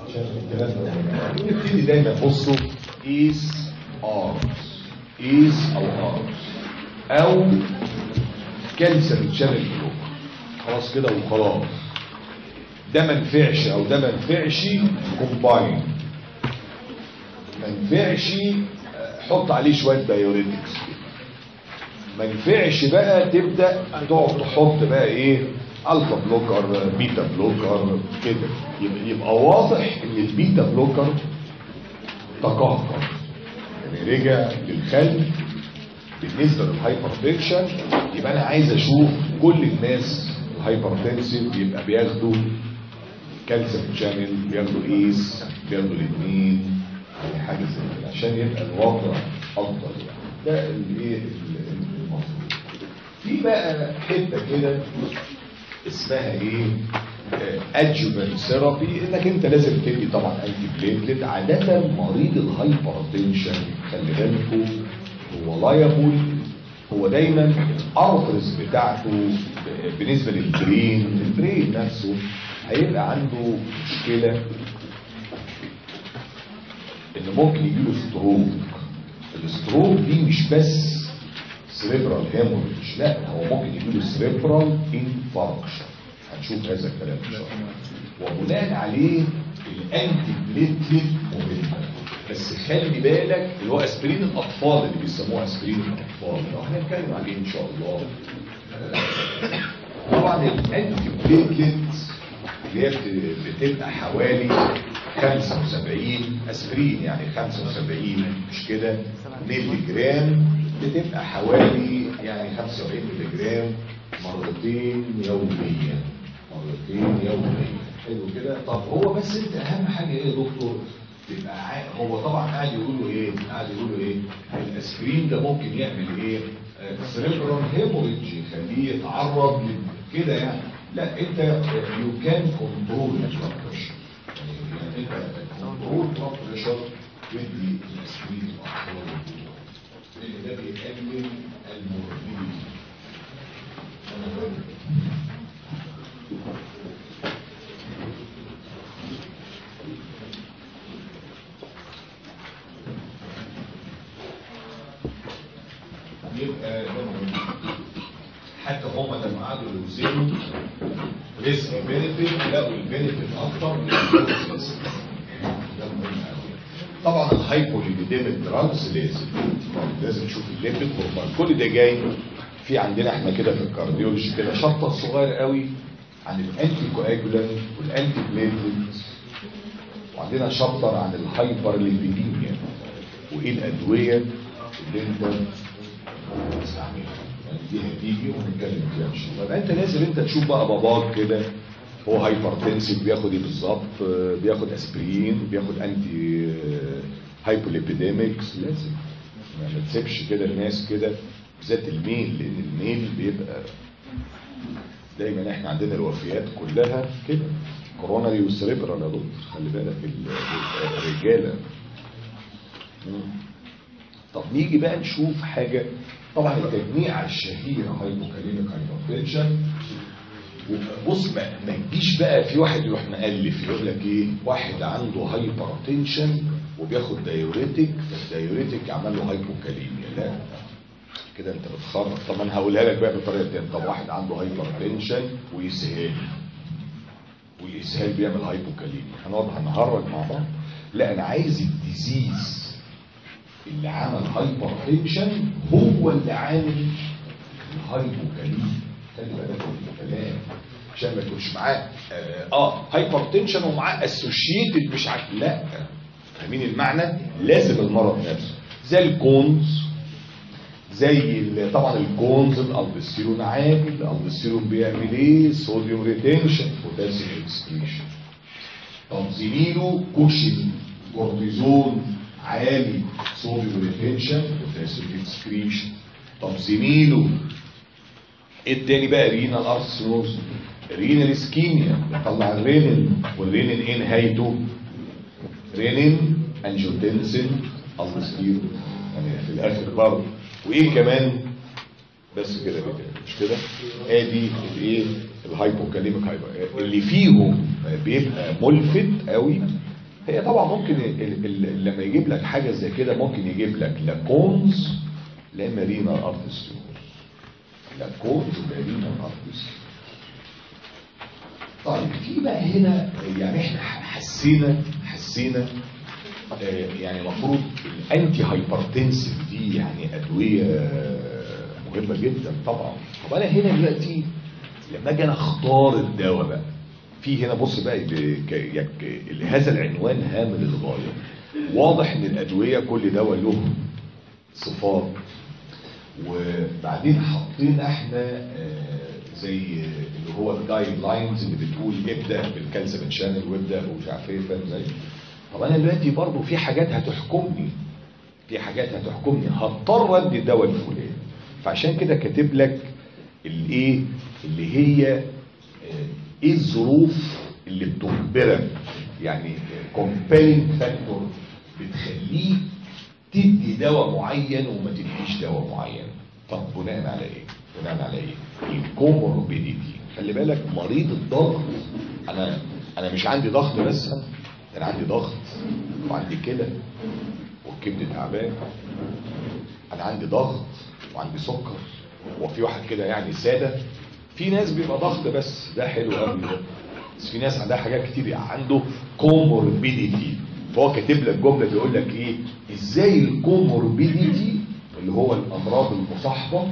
عشان الكلام ده نبتدي دايما بصوا ايس ارمز ايس او ارمز او كالسيوم تشانل بلوك خلاص كده وخلاص ده ما نفعش او ده ما نفعش كومباين ما نفعش حط عليه شويه بايوريتكس ما ينفعش بقى تبدا تقعد تحط بقى ايه الفا بلوكر بيتا بلوكر كده يبقى, يبقى واضح ان البيتا بلوكر تقهقر يعني رجع للخلف بالنسبه للهايبرتنشن يبقى انا عايز اشوف كل الناس الهايبرتنسيف يبقى بياخدوا كالسيوم شانل بياخدوا ايس بياخدوا الاثنين يعني حاجه زي كده عشان يبقى الوضع افضل يعني ده الايه المفروض في بقى حته كده اسمها ايه ادجوفنت ثيرابي انك انت لازم تدي طبعا انتي بليتلت عاده مريض الهايبرتنشن خلي بالكم هو لايبل هو دايما الارترز بتاعته بالنسبه للبرين البرين نفسه هيبقى عنده مشكله ان ممكن يجيله ستروك الستروك دي مش بس سريبرال هيموريج لا هو ممكن يجيله سريبرال انفاركشن هنشوف هذا الكلام ان شاء الله وبناء عليه الانتي بليتلت مهمه بس خلي بالك اللي هو اسبرين الاطفال اللي بيسموه اسبرين الاطفال لو هنتكلم عليه ان شاء الله طبعا الانتي بليتلت اللي هي بتبقى حوالي 75 اسبرين يعني 75 مش كده مللي جرام بتبقى حوالي يعني 75 مللي جرام مرتين يوميا مرتين يوميا حلو كده طب هو بس انت اهم حاجه ايه يا دكتور تبقى عا... هو طبعا قاعد يقول له ايه قاعد يقول له ايه الاسبرين ده ممكن يعمل ايه سريبرال هيموريدج يخليه يتعرض كده يعني لا انت يو كان كنترول البلاد بريشر يعني انت كنترول بلاد بريشر تدي الاسبرين لان ده بيقلل الموربيديتي يبقى ده مهم حتى هم لما قعدوا يوزنوا ريسك بينفيت لقوا البينفيت اكتر من الريسك ده مهم قوي طبعا الهايبوليبيديميك دراجز لازم لازم نشوف الليبيد هرمون كل ده جاي في عندنا احنا كده في الكارديولوجي كده شابتر صغير قوي عن الانتي كواجولانت والانتي بليتلت وعندنا شابتر عن الهايبر ليبيديميا وايه الادويه اللي انت تستعملها دي هتيجي ونتكلم فيها ان شاء الله يبقى انت لازم انت تشوف بقى باباك كده هو هايبرتنسيف بياخد ايه بالظبط بياخد اسبرين بياخد انتي هايبوليبيديميكس لازم يعني ما تسيبش كده الناس كده بالذات الميل لان الميل بيبقى دايما احنا عندنا الوفيات كلها كده كوروناري وسريبرال يا دكتور خلي بالك الرجاله طب نيجي بقى نشوف حاجه طبعا التجميع الشهير هايبوكاليميك هايبرتنشن بص ما ما تجيش بقى في واحد يروح مألف يقول لك ايه واحد عنده هايبرتنشن وبياخد دايوريتك فالدايوريتك عمل له هايبوكاليميا لا كده انت بتخرج طب انا هقولها لك بقى بطريقه تانية طب واحد عنده هايبرتنشن ويسهال والاسهال بيعمل هايبوكاليميا هنقعد هنهرج مع بعض لا انا عايز الديزيز اللي عمل هايبرتنشن هو اللي عامل الهايبوكاليميا خلي بالك من الكلام عشان ما تكونش معاه اه, آه هايبرتنشن ومعاه اسوشيتد مش عارف لا فاهمين المعنى لازم المرض نفسه زي الكونز زي طبعا الكونز الالبستيرون عالي الالبستيرون بيعمل ايه صوديوم ريتنشن بوتاسيوم اكسكريشن طب زميله كوشن كورتيزون عالي صوديوم ريتنشن بوتاسيوم اكسكريشن طب زميله التاني بقى رينال ارثروز رينال اسكيميا بيطلع الرينين والرينين ايه نهايته رينين انجيوتنسين الستيرون يعني في الاخر برضه وايه كمان بس كده كده مش كده ادي الايه الهايبوكاليميك هايبر اللي فيهم بيبقى ملفت قوي هي طبعا ممكن ال ال لما يجيب لك حاجه زي كده ممكن يجيب لك لا كونز لا اما رينا ارتستيوز لا كونز ولا رينا ارتستيوز طيب في بقى هنا يعني احنا حسينا حسينا آه، يعني المفروض الانتي هايبرتنسيف دي يعني ادويه مهمه جدا طبعا طب انا هنا دلوقتي لما اجي انا اختار الدواء بقى في هنا بص بقى ب- ك- يك- هذا العنوان هام للغايه واضح ان الادويه كل دواء له صفات وبعدين حاطين احنا آه، زي اللي هو الجايد لاينز اللي بتقول ابدا بالكالسيوم شانل وابدا ومش عارف ايه فاهم ازاي طب انا دلوقتي برضه في حاجات هتحكمني في حاجات هتحكمني هضطر ادي الدواء الفلاني فعشان كده كاتب لك الايه اللي هي آه، ايه الظروف اللي بتجبرك يعني كومبيلنج فاكتور بتخليك تدي دواء معين وما تديش دواء معين طب بناء على ايه بناء على ايه الكوموربيديتي خلي بالك مريض الضغط انا انا مش عندي ضغط بس انا انا عندي ضغط وعندي كلى والكبد تعبان انا عندي ضغط وعندي سكر وفي واحد كده يعني ساده في ناس بيبقى ضغط بس ده حلو قوي ده بس في ناس عندها حاجات كتير يعني عنده كوموربيديتي فهو كاتب لك جمله بيقول لك ايه ازاي الكوموربيديتي اللي هو الامراض المصاحبه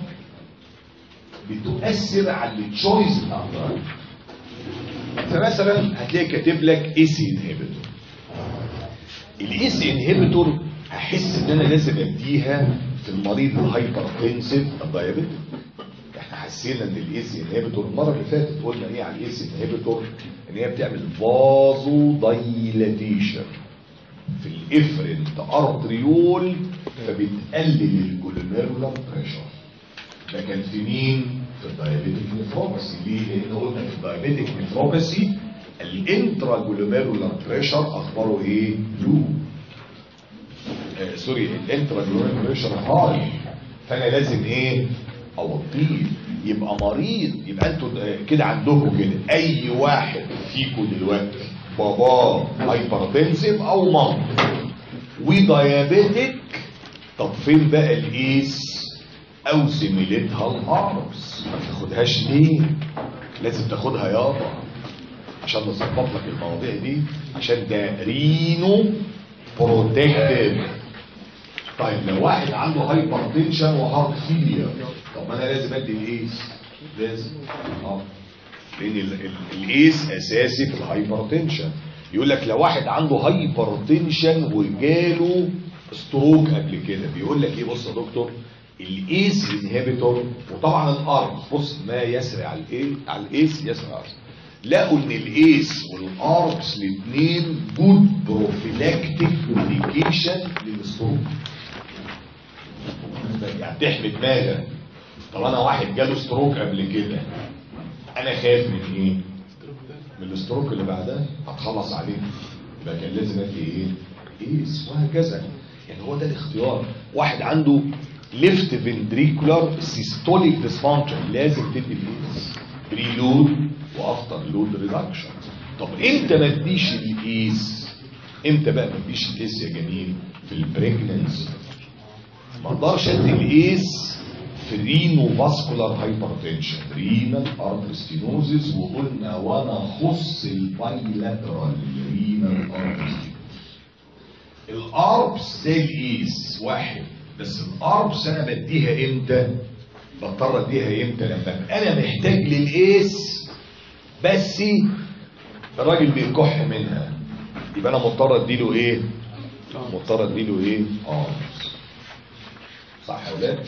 بتؤثر على التشويس بتاع الدواء فمثلا هتلاقي كاتب لك اي سي انهبيتور الاي سي انهبيتور هحس ان انا لازم اديها في المريض الهايبرتنسيف الدايابيتيك احنا حسينا ان الاي سي انهبيتور المره اللي فاتت قلنا ايه على الاي سي انهبيتور ان هي بتعمل فازو دايلاتيشن في الافرنت ارتريول فبتقلل الجلوميرولار بريشر ده كان في مين؟ في الدايابيتيك نيفروباثي ليه؟ لان قلنا في الدايابيتيك نيفروباثي الانترا جلوميرولار بريشر اخباره ايه؟ لو آه سوري الانترا جلوميرولار بريشر هاي فانا لازم ايه؟ اوطيه يبقى مريض يبقى انتوا آه، كده عندكم كده اي واحد فيكم دلوقتي باباه هايبرتنسيف او مام وديابيتك طب فين بقى الايس او زميلتها الاربس ما تاخدهاش ليه لازم تاخدها يابا عشان نظبط لك المواضيع دي عشان ده رينو بروتكتيف طيب لو واحد عنده هايبرتنشن وهارت فيلير طب ما انا لازم ادي الايس لازم اه لان ال- ال- الايس اساسي في الهايبرتنشن يقول لك لو واحد عنده هايبرتنشن وجاله ستروك قبل كده بيقول لك ايه بص يا دكتور الايس انهبيتور وطبعا الارم بص ما يسري على الايه على الايس يسري على الارم لقوا ان الايس والاربس الاثنين جود بروفيلاكتيك ميديكيشن للستروك يعني تحمي دماغك طب انا واحد جاله ستروك قبل كده انا خايف من ايه من الستروك اللي بعدها هتخلص عليه يبقى كان لازم ادي ايه ايس وهكذا يعني هو ده الاختيار واحد عنده ليفت فنتريكولار سيستوليك ديسفانكشن لازم تدي الايس بري لود وافتر لود ريدكشن طب امتى ما تديش الايس امتى بقى ما تديش الايس يا جميل في البريجننسي ما اقدرش ادي الايس في رينو فاسكولار هايبرتنشن رينال ارتريستينوزيس وقلنا وانا خص البايلاترال رينال ارتريستينوزيس الاربس زي الايس واحد بس الاربس انا بديها امتى بضطر اديها امتى لما أبقى انا محتاج للايس بس الراجل بيكح منها يبقى انا مضطر اديله ايه مضطر اديله ايه اربس صح يا ولاد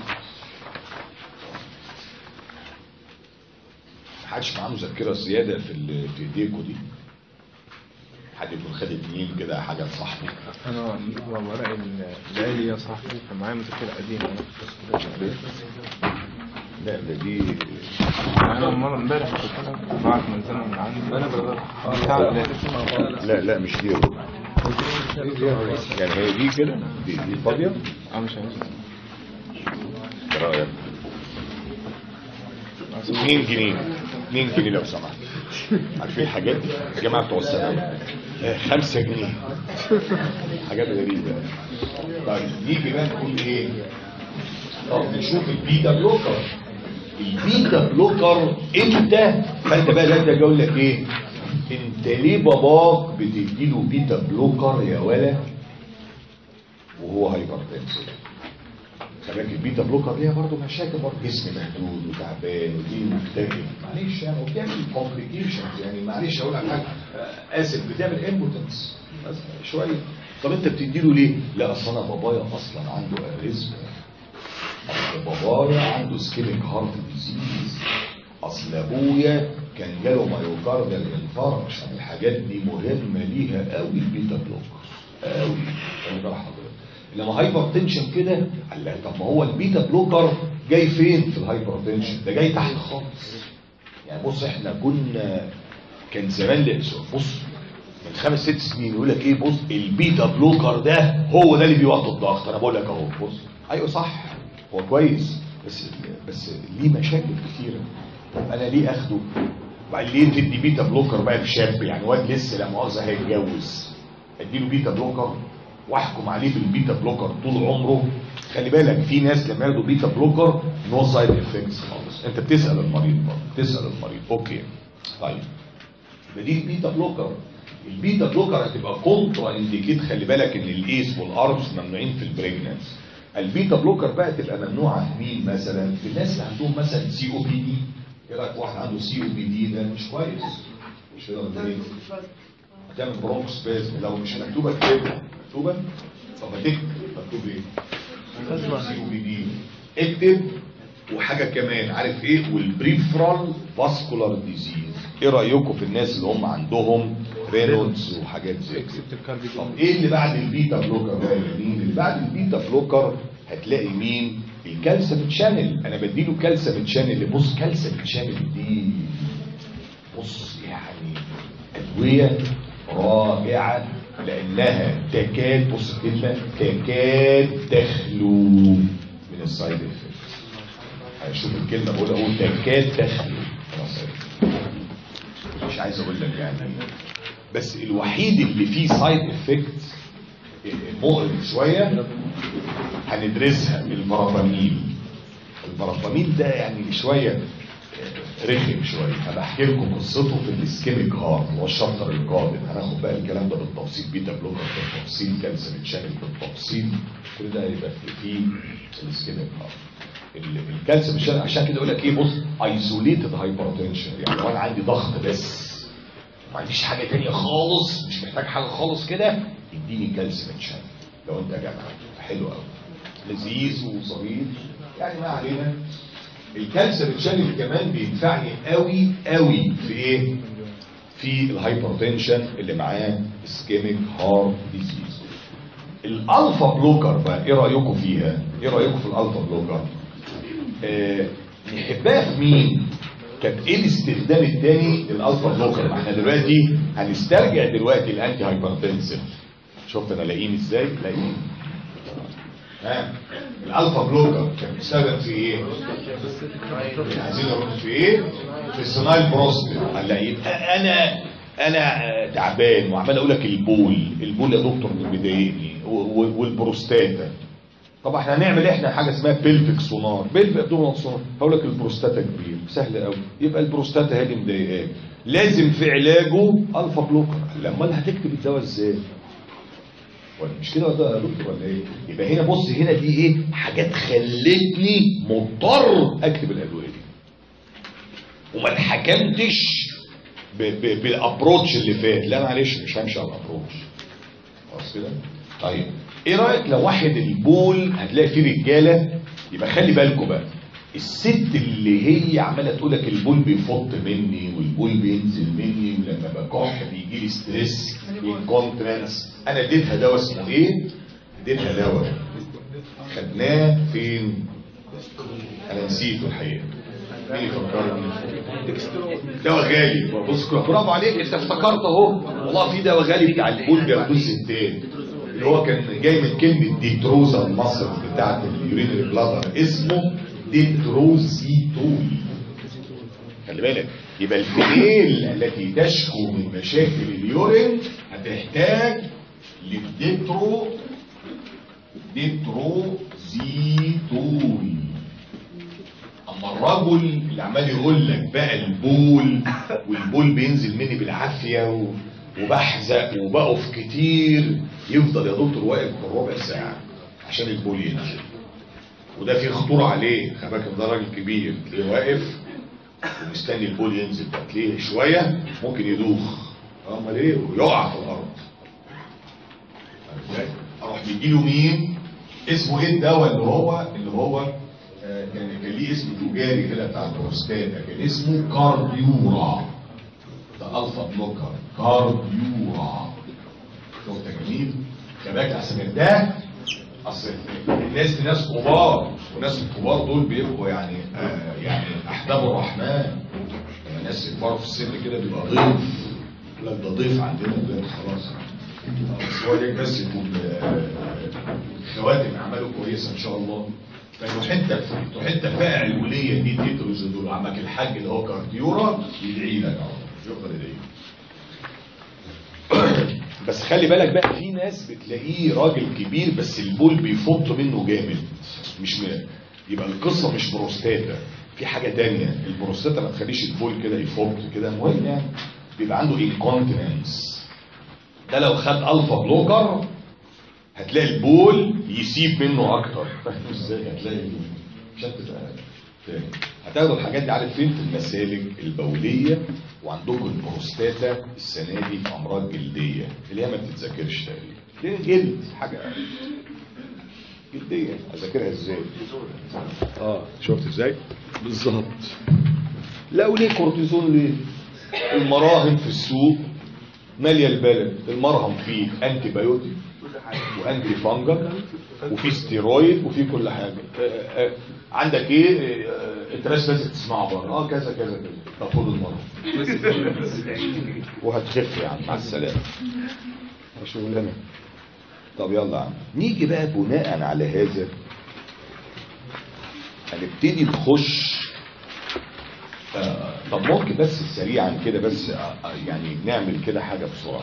محدش معاه مذكره زياده في ال- في ايديكوا دي حد يكون خد اتنين كده حاجه لصاحبه انا ورق الليالي يا صاحبي كان معايا مذكره قديمه لا ده دي انا مره امبارح كنت انا بعت من زمن من عندي انا بتاع الليالي لا لا مش دي يا رب. يعني هي دي كده دي دي فاضيه اه مش عايز ايه رايك 2 جنيه 2 جنيه لو سمحت عارفين الحاجات دي الجماعه بتوع الثانوي آه، خمسة جنيه حاجات غريبة طيب نيجي بقى نقول ايه طب نشوف البيتا بلوكر البيتا بلوكر امتى فانت بقى لازم اجي اقول لك ايه انت ليه باباك بتديله بيتا بلوكر يا ولا وهو هايبرتنسيف خلي البيتا بلوكر ليها برضه مشاكل برضه جسم مهدود وتعبان ودي مكتئب معلش يعني وبتعمل كومبليكيشنز يعني معلش اقول لك حاجه آه، اسف بتعمل امبوتنس بس شويه طب انت بتديله ليه؟ لا اصل انا بابايا اصلا عنده اريزم اصل بابايا عنده سكيميك هارت ديزيز اصل ابويا كان جاله مايوكاردال انفاركشن الحاجات دي مهمه ليها قوي البيتا بلوكر قوي خلي بالك حضرتك انما هايبر تنشن كده قال لك طب ما هو البيتا بلوكر جاي فين في الهايبر تنشن ده جاي تحت خالص يعني بص احنا كنا كان زمان لسه بص من خمس ست سنين يقول لك ايه بص البيتا بلوكر ده هو ده اللي بيوطي الضغط انا بقول لك اهو بص ايوه صح هو كويس بس بس ليه مشاكل كتيره طب انا ليه اخده وبعدين ليه تدي بيتا بلوكر بقى لشاب يعني واد لسه لا مؤاخذه هيتجوز اديله بيتا بلوكر واحكم عليه بالبيتا بلوكر طول عمره خلي بالك في ناس لما ياخدوا بيتا بلوكر نو سايد افكتس خالص انت بتسال المريض برضه بتسال المريض اوكي طيب يبقى دي البيتا بلوكر البيتا بلوكر هتبقى كونترا انديكيت خلي بالك ان الايس والاربس ممنوعين في البريجنانس البيتا بلوكر بقى تبقى ممنوعه في مين مثلا في الناس اللي عندهم مثلا سي او بي دي ايه رايك واحد عنده سي او بي دي ده مش كويس مش كده ولا ايه هتعمل برونكو سبازم لو مش مكتوبه اكتبها مكتوبه طب ما تكتب مكتوب ايه سي او بي دي اكتب وحاجه كمان عارف ايه والبريفرال فاسكولار ديزيز ايه رايكم في الناس اللي هم عندهم رينولدز وحاجات زي كده طب ايه اللي بعد البيتا بلوكر بقى يا مين اللي بعد البيتا بلوكر هتلاقي مين الكالسيوم شانل انا بديله كالسيوم شانل بص كالسيوم شانل دي بص يعني ادويه رائعه لانها تكاد بص الكلمه تكاد تخلو من السايد افكت هشوف الكلمه بقول اقول تكاد تخلو من السايد افكت مش عايز اقول لك يعني بس الوحيد اللي فيه سايد افكت مقرف شويه هندرسها البرافامين البرافامين ده يعني شويه رخم شويه انا احكي لكم قصته في الاسكيميك هارت اللي هو الشابتر القادم هناخد بقى الكلام ده بالتفصيل بيتا بلوكر بالتفصيل كالسيوم شانل بالتفصيل كل ده هيبقى في الاسكيميك هارت ال- الكالسيوم شانل عشان كده يقول لك ايه بص ايزوليتد هايبرتنشن يعني لو انا عندي ضغط بس ما عنديش حاجه تانية خالص مش محتاج حاجه خالص كده اديني كالسيوم شانل لو انت جدع حلو قوي لذيذ وظريف يعني ما علينا الكالسيوم شانل كمان بينفعني قوي قوي في ايه في الهايبرتنشن اللي معاه اسكيميك هارت ديزيز الالفا بلوكر بقى ايه رايكم فيها ايه رايكم في الالفا بلوكر آه نحبها في مين كانت ايه الاستخدام الثاني للالفا بلوكر ما احنا دلوقتي هنسترجع دلوقتي الانتي هايبرتنسيف شفت انا لاقيين ازاي لاقيين ها الالفا بلوكر كان بيستخدم في ايه عايزين نرد في ايه في السنايل بروستات هلا يبقى انا انا آه، تعبان وعمال اقول لك البول البول يا دكتور اللي بيضايقني و- و- والبروستاتا طب احنا هنعمل احنا حاجه اسمها بيلفيك سونار بيلفيك ابدومينال سونار هقول لك البروستاتا كبير سهل قوي يبقى البروستاتا هي اللي مضايقاك لازم في علاجه الفا بلوكر لما هتكتب الدواء ازاي ولا مش كده ولا يا دكتور ولا ايه يبقى هنا بص هنا دي ايه حاجات خلتني مضطر اكتب الادويه دي وما اتحكمتش ب- ب- بالابروتش اللي فات لا معلش مش همشي على الابروتش خلاص كده طيب ايه رايك لو واحد البول هتلاقي فيه رجاله يبقى خلي بالكم بقى الست اللي هي عماله تقول لك البول بيفط مني والبول بينزل مني ولما بكح بيجي لي ستريس انكونترنس انا اديتها دواء اسمه ايه؟ اديتها دواء خدناه فين؟ انا نسيته الحقيقه مين يفكرني؟ دواء غالي بص برافو عليك انت افتكرت اهو والله في دواء غالي بتاع البول بياخدوه الستات اللي هو كان جاي من كلمه ديتروزا المصري بتاعت اليورينري بلادر اسمه ديتروزيتول خلي بالك يبقى الفيميل التي تشكو من مشاكل اليورين هتحتاج للديترو ديتروزيتول اما الرجل اللي عمال يقول لك بقى البول والبول بينزل مني بالعافيه و- وبحزق وبقف كتير يفضل يا دكتور واقف بالربع ساعه عشان البول ينزل وده فيه خطوره عليه خلي بالك ده راجل كبير تلاقيه واقف ومستني البول ينزل ده تلاقيه شويه ممكن يدوخ امال ايه ويقع في الارض عارف ازاي؟ اروح بيجي له مين اسمه ايه الدواء اللي هو اللي هو آه، كان كان ليه اسم تجاري كده بتاع البروستاتا كان اسمه كارديورا ده الفا بلوكر كارديورا شفت يا جميل خباك احسن ده اصل الناس دي ناس كبار والناس الكبار دول بيبقوا يعني آه يعني احباب الرحمن يعني ناس كبار في السن كده بيبقى ضيف لا ده ضيف عندنا ده خلاص بس هو ليك بس يكون آه، خواتم اعماله كويسه ان شاء الله فتحط تحط فاعل الوليه دي تدرس دول عمك الحاج اللي هو كارديورا يدعي لك اهو يفضل يدعي بس خلي بالك بقى في ناس بتلاقيه راجل كبير بس البول بيفط منه جامد مش م... يبقى القصه مش بروستاتا في حاجه تانية البروستاتا ما تخليش البول كده يفط كده المهم يعني بيبقى عنده انكونتيننس ده لو خد الفا بلوكر هتلاقي البول يسيب منه اكتر فاهم ازاي هتلاقي مش هتبقى فاهم هتاخدوا الحاجات دي عارف فين في المسالك البوليه وعندكم البروستاتا السنه دي في امراض جلديه اللي هي ما بتتذاكرش تقريبا ليه جلد حاجه جلديه اذاكرها ازاي اه شفت ازاي بالظبط لا وليه كورتيزون ليه المراهم في السوق ماليه البلد المرهم فيه انتي بايوتيك وانتي فانجل وفي ستيرويد وفي كل حاجه آه، آه، عندك ايه آه، انت بس لازم تسمعه بره اه كذا كذا كذا طب خد المرهم وهتخف يا عم مع السلامه شغلانه طب يلا يا عم نيجي بقى بناء على هذا هنبتدي نخش آه، طب ممكن بس سريعا كده بس آه، آه، يعني نعمل كده حاجه بسرعه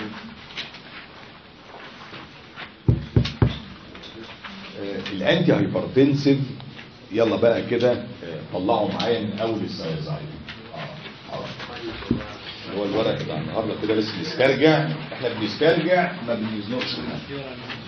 آه، الانتي هايبرتنسيف يلا بقى كده آه، طلعوا معايا من اول السايزايد اه اه هو الورق بتاع النهارده كده بس بنسترجع احنا بنسترجع ما بنزنقش حاجه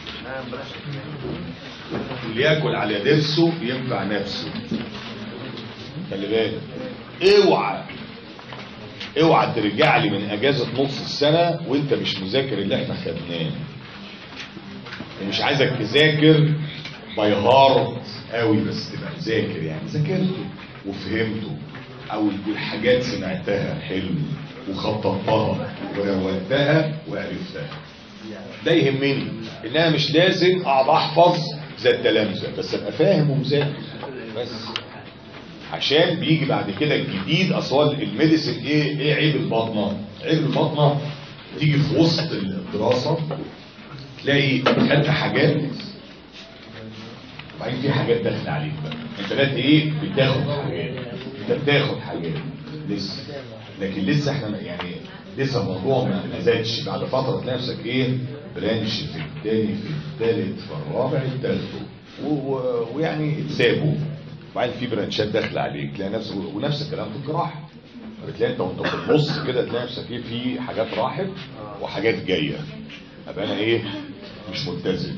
اللي ياكل على ضرسه ينفع نفسه خلي بالك اوعى اوعى ترجع لي من اجازه نص السنه وانت مش مذاكر اللي احنا خدناه ومش عايزك تذاكر باي هارد قوي بس تبقى مذاكر يعني ذاكرته وفهمته او الحاجات سمعتها حلو وخططتها وروتها وعرفتها ده يهمني ان انا مش لازم اقعد احفظ زي التلامذه بس ابقى فاهم ومذاكر بس عشان بيجي بعد كده الجديد اصل الميديسن ايه ايه عيب البطنه عيب البطنه تيجي في وسط الدراسه تلاقي خدت حاجات وبعدين في حاجات داخله عليك بقى انت بقى ايه بتاخد حاجات انت بتاخد حاجات لسه لكن لسه احنا ما- يعني لسه الموضوع ما ما زادش بعد فتره تلاقي نفسك ايه برانش في الثاني في الثالث في الرابع تاخده و- و- ويعني اتسابوا وبعدين في برانشات داخله عليك تلاقي نفسك ونفس الكلام في الجراحه بتلاقي انت وانت بتبص كده تلاقي نفسك ايه في حاجات راحت وحاجات جايه ابقى انا ايه مش متزن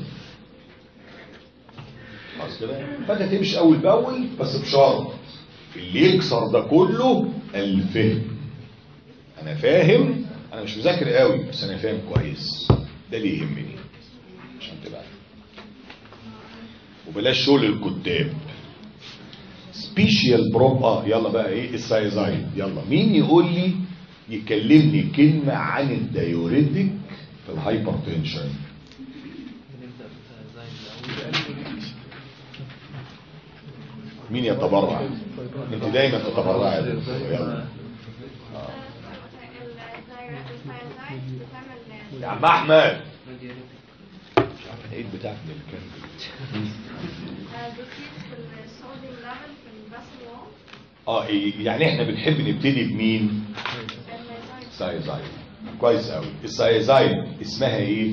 خلاص كده فانت تمشي اول باول بس بشرط اللي يكسر ده كله الفهم انا فاهم انا مش مذاكر قوي بس انا فاهم كويس ده اللي يهمني عشان تبقى وبلاش شغل الكتاب سبيشال بروب اه يلا بقى ايه السايزايد يلا مين يقول لي يكلمني كلمه عن الدايوريتك في الهايبرتنشن مين يتبرع انت دايما تتبرع يا دكتور. يلا يا عم احمد مش عارف الايد بتاعك من الكلب بتزيد في الصوديوم ليفل في الباسل وول اه إيه، يعني احنا بنحب نبتدي بمين سايزايد كويس قوي السايزايد اسمها ايه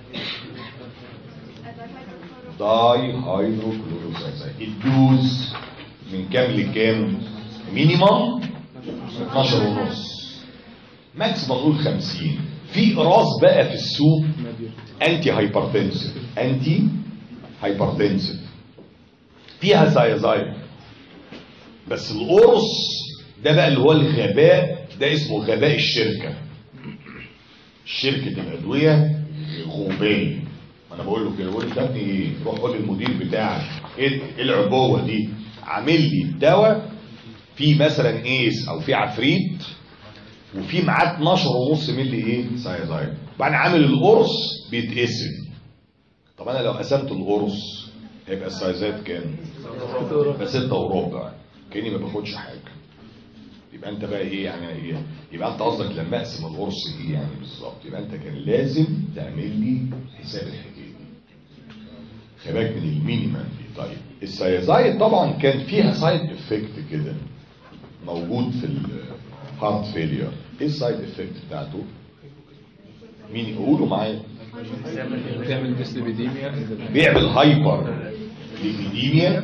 داي هيدروكلوروسايزايد الدوز من كام لكام مينيمم 12 ونص ماكسيمم نقول 50 في اقراص بقى في السوق انتي هايبرتنسيف انتي هايبرتنسيف فيها سايزايد بس القرص ده بقى اللي هو الغباء ده اسمه غباء الشركه شركه الادويه غبان ما انا بقول له كده بقول له يا ابني ايه روح قول للمدير بتاعك ايه إيه العبوه دي عامل لي الدواء في مثلا ايس او في عفريت وفي معاه 12 ونص مللي ايه سايزايد بعدين عامل القرص بيتقسم طب انا لو قسمت القرص هيبقى السايزات كام يبقى ستة وربع كاني ما باخدش حاجه يبقى انت بقى ايه يعني ايه يبقى انت قصدك لما اقسم القرص ايه يعني بالظبط يبقى انت كان لازم تعمل لي حساب الحكايه دي خلي بالك من المينيمم دي طيب السايزايد طبعا كان فيها سايد افكت كده موجود في الهارت فيلير ايه السايد افكت بتاعته مين يقولوا معايا تعمل ديسليبيديميا بيعمل هايبر ليبيديميا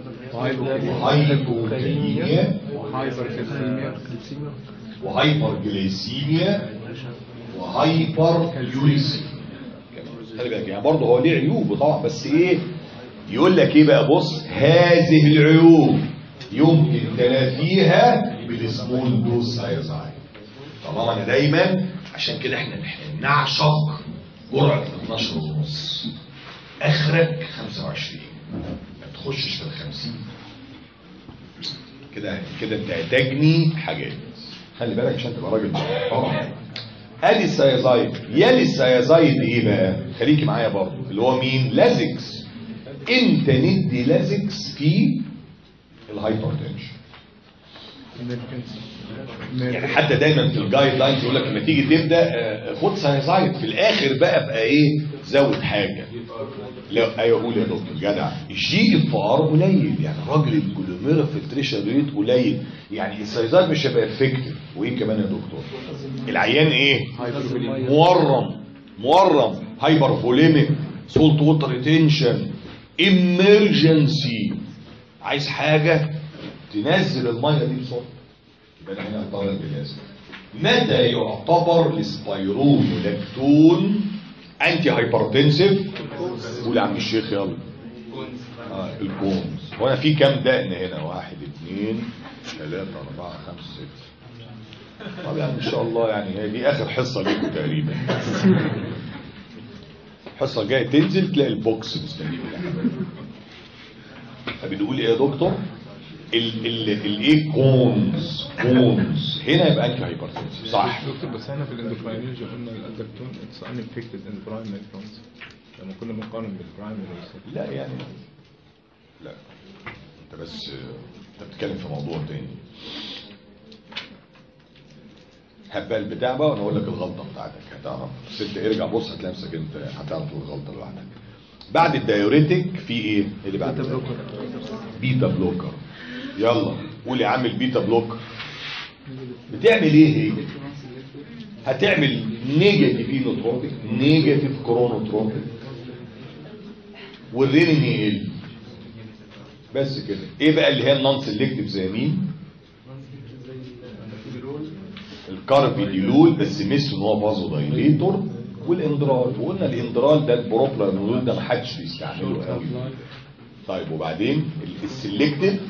وهايبوكاليميا هايبر كالسيميا كالسيميا وهايبر جليسيميا وهايبر يوريسيميا خلي بالك يعني برضه هو ليه عيوب طبعا بس ايه يقول لك ايه بقى بص هذه العيوب يمكن تلافيها بالسمول دوز سايزايد طالما انا دايما عشان كده احنا نعشق جرعه 12 ونص اخرك 25 ما تخشش في ال 50 كده كده انت هتجني حاجات خلي بالك عشان تبقى راجل محترم ادي السيازايد يلي السيازايد ايه بقى خليكي معايا برضه اللي هو مين لازكس امتى ندي لازكس في الهايبرتنشن يعني حتى دايما في الجايد لاينز يقول لك لما تيجي تبدا آه، خد سايزايد في الاخر بقى بقى ايه زود حاجه لا ايوه قول يا دكتور جدع الجي اف ار قليل يعني الراجل الجلوميرا فلتريشن ريت قليل يعني السايزايد مش هيبقى افكتيف وايه كمان يا دكتور العيان ايه مورم مورم هايبر فوليميك سولت ووتر ريتنشن امرجنسي عايز حاجه تنزل الميه دي بسرعه يبقى هنا نعتبر باللازم متى يعتبر السبايرونولاكتون انتي هايبرتنسيف قول يا عم الشيخ يلا آه الكونز هو انا في كام دقن هنا واحد اثنين ثلاثة أربعة خمسة ستة طب يعني إن شاء الله يعني هي دي آخر حصة ليكم تقريبا الحصة الجاية تنزل تلاقي البوكس مستنيك فبنقول إيه يا دكتور؟ ال ال الايه كونز كونز هنا يبقى انتي هايبرتنسيف صح دكتور بس احنا في الاندوكراينولوجي قلنا الادكتون اتس ان افكتد ان برايمري كونز لما كنا بنقارن بالبرايمري لا يعني لا انت بس انت بتتكلم في موضوع تاني هبقى البتاع بقى وانا اقول لك الغلطه بتاعتك هتعرف بس انت ارجع بص هتلاقي نفسك انت هتعرف الغلطه لوحدك بعد الدايوريتك في ايه اللي بعد بلوكر. بيتا بلوكر يلا قول يا عم البيتا بلوكر بتعمل ايه هي هتعمل نيجاتيف اينوتروبيك نيجاتيف كرونوتروبيك والرينين يقل بس كده ايه بقى اللي هي النون سيلكتيف زي مين الكاربيديلول بس ميزته ان هو فازو دايليتور والاندرال وقلنا الاندرال ده البروبلانول ده ما حدش بيستعمله قوي طيب وبعدين ال- السيلكتيف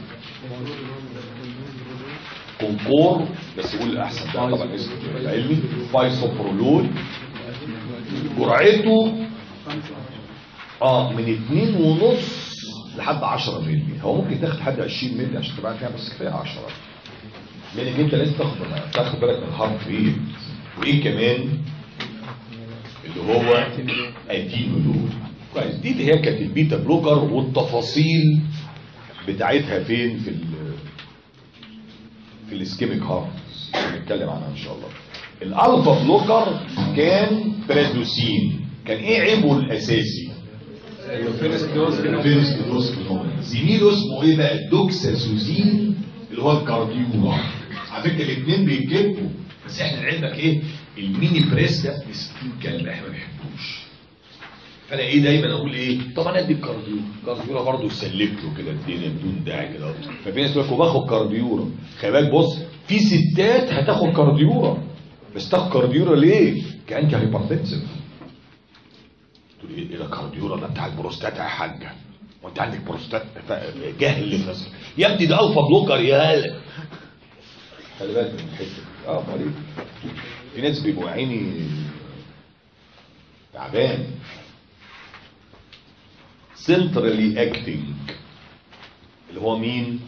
كونكور بس قول الاحسن ده طبعا اسمه العلمي بايسوبرولول جرعته اه من اتنين ونص لحد 10 مللي هو ممكن تاخد لحد 20 مللي عشان تبقى فيها بس كفايه 10 لانك انت لازم تاخد تاخد بالك من الهارت ريت وايه كمان اللي هو ادينولول كويس دي اللي هي كانت البيتا بلوكر والتفاصيل بتاعتها فين في ال في الاسكيميك هارت هنتكلم عنها ان شاء الله الالفا بلوكر كان برادوسين كان ايه عيبه الاساسي فيرست دوز فيرست دوز فينومين زميله اسمه ايه بقى الدوكسازوزين اللي هو الكارديورا على فكره الاثنين بيتكتبوا بس احنا لعلمك ايه الميني بريس ده مسكين كلب احنا ما بنحبوش فانا ايه دايما اقول ايه طب انا ادي الكارديورا الكارديورا برضه سلك له كده الدنيا بدون داعي كده ففي ناس تقول لك وباخد كارديورا خلي بالك بص في ستات هتاخد كارديورا بس تاخد كارديورا ليه؟ كانت هايبرتنسف تقول ايه إيه ده كارديورا ده بتاع البروستات يا حاجه وانت عندك بروستات ف- جهل في نفسك يا ابني ده الفا بلوكر يا هلا خلي بالك من الحته دي. اه امال ايه في ناس بيبقوا عيني تعبان سنترالي اكتنج اللي هو مين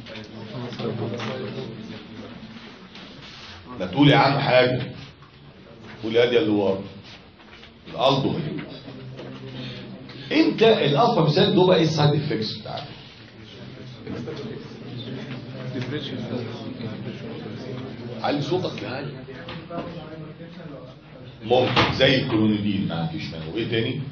ما تقول يا عم حاجه قول يا دي اللي ورا الالدو انت الالفا مثال ده بقى ايه السايد افكتس بتاعته علي صوتك يا علي ممكن زي الكلونيدين ما فيش منه ايه تاني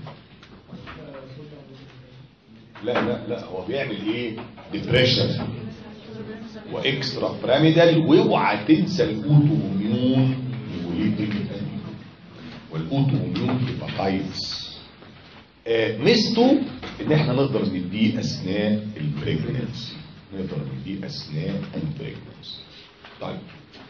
لا لا لا هو بيعمل ايه ديبريشن واكسترا بيراميدال واوعى تنسى الاوتو اميون نيموليتيك والاوتو اميون هيباتايتس آه، ميزته ان احنا نقدر نديه اثناء البريجننسي نقدر نديه اثناء البريجننسي طيب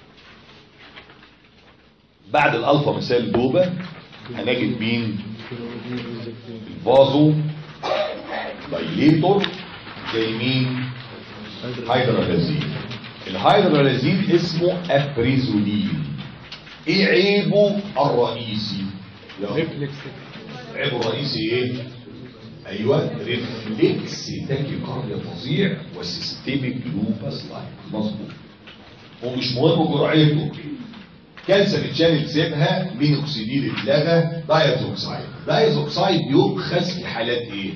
بعد الالفا مثال دوبا هنجد مين الفازو دايليتور زي مين هيدرالازين الهيدرالازين اسمه ابريزولين ايه عيبه الرئيسي يا عيبه الرئيسي ايه ايوه ريفلكس تاكي كارديا فظيع وسيستميك لوباس لايك مظبوط ومش مهم جرعته كالسيوم تشانل سيبها مينوكسيديل اتلغى دايزوكسايد دايزوكسايد يؤخذ في حالات ايه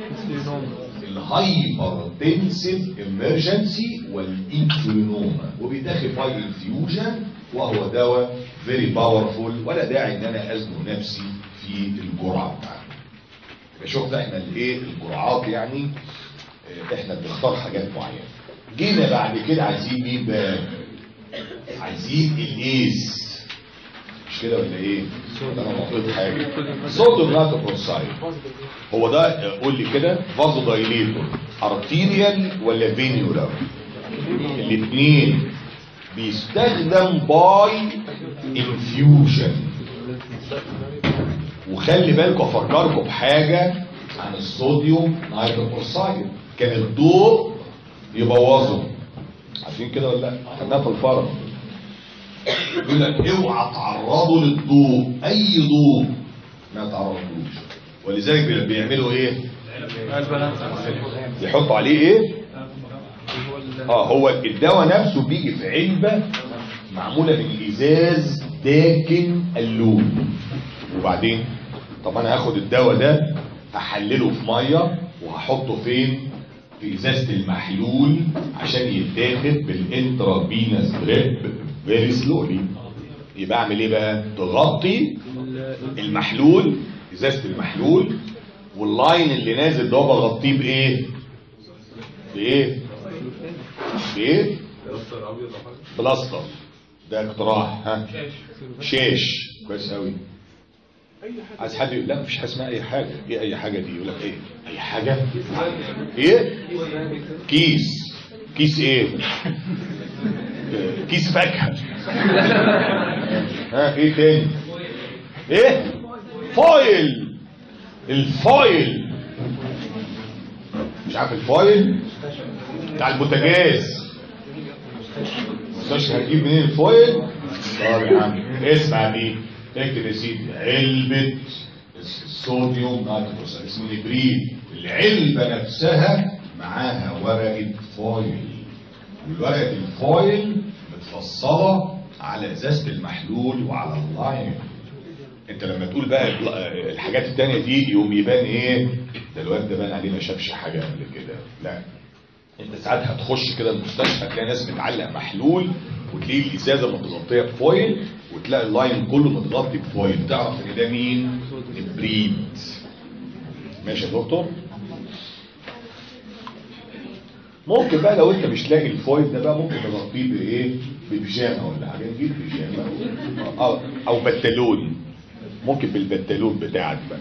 الهايبر تنسيف امرجنسي والانفلونوما وبيتاخد باي انفيوجن وهو دواء فيري باورفول ولا داعي ان انا ازنق نفسي في الجرعه بتاعته يبقى شفنا احنا الايه الجرعات يعني اه، احنا بنختار حاجات معينه جينا بعد كده عايزين مين بقى عايزين الايس مش كده ولا ايه ده انا مطلوب حاجه صوت الناتروكسايد هو ده قول لي كده فازو دايليتور ارتيريال ولا فينيولار الاثنين بيستخدم باي انفيوجن وخلي بالكم افكركم بحاجه عن الصوديوم نايتروكسايد كان الضوء يبوظه عارفين كده ولا لا خدناها في الفرق يقول لك اوعى تعرضوا للضوء اي ضوء ما تعرضوش ولذلك بي- بيعملوا ايه يحطوا عليه ايه اه هو الدواء نفسه بيجي في علبه معموله من ازاز داكن اللون وبعدين طب انا هاخد الدواء ده هحلله في ميه وهحطه فين في ازازه المحلول عشان يتاخد بالانترافينس دريب فيري سلولي يبقى اعمل ايه بقى تغطي المحلول ازازه المحلول واللاين اللي نازل ده بغطيه بايه بايه بايه بلاستر ده اقتراح ها شاش كويس قوي عايز حد يقول لا مفيش حاجه اسمها اي حاجه ايه اي حاجه دي يقول لك ايه اي حاجه ايه كيس كيس ايه كيس فاكهه ها ايه تاني ايه فايل الفايل مش عارف الفايل بتاع البوتاجاز مستشفى هتجيب منين الفايل طب يا عم اسمع دي اكتب يا سيدي علبة الصوديوم نيتروكسيد اسمه نبريد العلبة نفسها معاها ورقة فايل والورقة الفايل متفصلة على ازازة المحلول وعلى اللاين انت لما تقول بقى البل- الحاجات التانية دي يوم يبان ايه ده الواد ده بان عليه ما شافش حاجة قبل كده لا انت ساعات هتخش كده المستشفى تلاقي ناس بتعلق محلول وتلاقي الازازه متغطيه بفويل وتلاقي اللاين كله متغطي بفويل تعرف ان ده مين البريد ماشي يا دكتور ممكن بقى لو انت مش لاقي الفويل ده بقى ممكن تغطيه بايه ببيجامه ولا حاجه نجيب بيجامه او او بنطلون ممكن بالبنطلون بتاعك بقى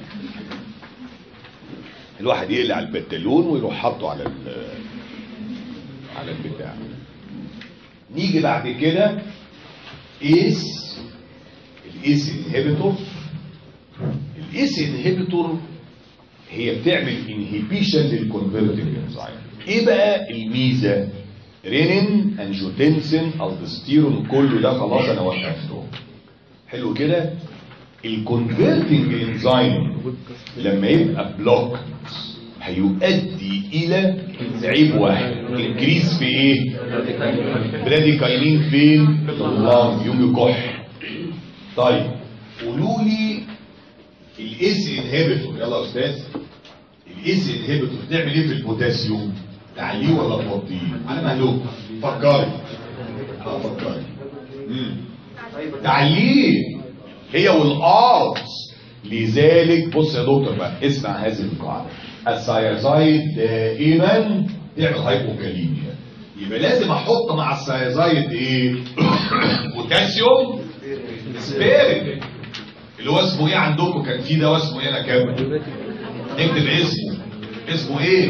الواحد يقلع البنطلون ويروح حاطه على ال- على البتاع نيجي بعد كده ايس الايس انهبيتور الايس انهبيتور هي بتعمل انهبيشن للكونفرتنج انزايم ايه بقى الميزه رينين انجوتنسين الدستيرون كله ده خلاص انا وقفته حلو كده الكونفرتنج انزايم لما يبقى بلوك هيؤدي الى عيب واحد انكريس في ايه براديكاينين فين في اللنج يوم يكح طيب قولوا لي الاس انهبيتور يلا يا استاذ الاس انهبيتور تعمل ايه في البوتاسيوم تعليه ولا توطيه على مهلوك فكري اه فكري مم. تعليه هي والارض لذلك بص يا دكتور بقى اسمع هذه القاعده السيازايد دائما يعمل هايبوكاليميا يبقى لازم احط مع السيازايد ايه بوتاسيوم سبيريت اللي هو اسمه ايه عندكم كان في دواء اسمه ايه انا كامل اكتب اسمه اسمه ايه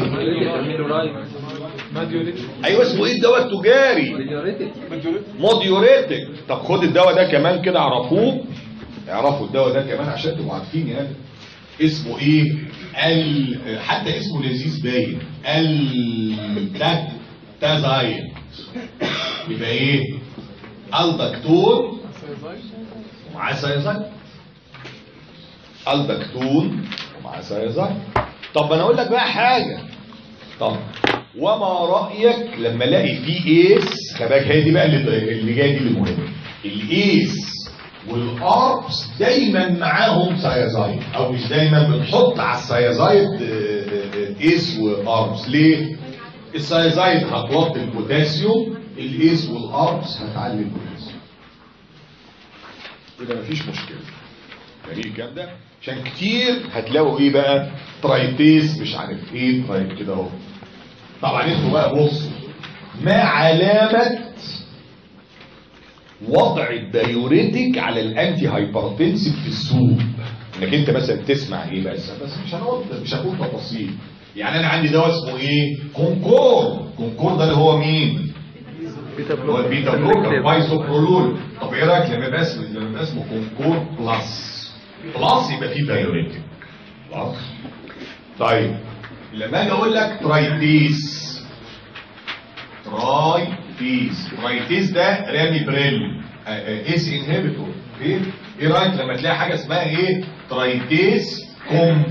ما ديوريتك ايوه اسمه ايه الدواء التجاري موديوريتك طب خد الدواء ده كمان كده اعرفوه اعرفوا الدواء ده كمان عشان تبقوا عارفين يعني اسمه ايه ال حتى اسمه لذيذ باين التازاين يبقى ايه الدكتور ومعاه سيزاين الدكتون ومعاه سيزاين طب انا اقول لك بقى حاجه طب وما رايك لما الاقي فيه ايس خلي بالك هي دي بقى اللي اللي جايه دي اللي مهمه الايس والاربس دايما معاهم سيازايد او مش دايما بنحط على السيازايد آه، آه، ايس واربس ليه السيازايد هتوطي البوتاسيوم الايس والاربس هتعلي البوتاسيوم يبقى مفيش مشكله جميل الكلام ده عشان كتير هتلاقوا ايه بقى ترايتيس مش عارف ايه ترايت كده اهو طبعا انتوا بقى بصوا ما علامه وضع الدايوريتك على الانتي هايبرتنسيف في السوق انك انت مثلا تسمع ايه بس بس مش هنقول مش هقول تفاصيل يعني انا عندي دواء اسمه ايه كونكور كونكور ده اللي هو مين هو البيتا بلوكر بايسوبرولول طب ايه رايك لما يبقى اسمه لما يبقى اسمه كونكور بلس بلس يبقى فيه دايوريتك بلس طيب لما اجي اقول لك ترايتيس ترايتيس ترايتيس ده رامي بريل اس انهبيتور اوكي ايه رايك لما تلاقي حاجه اسمها ايه ترايتيس كوم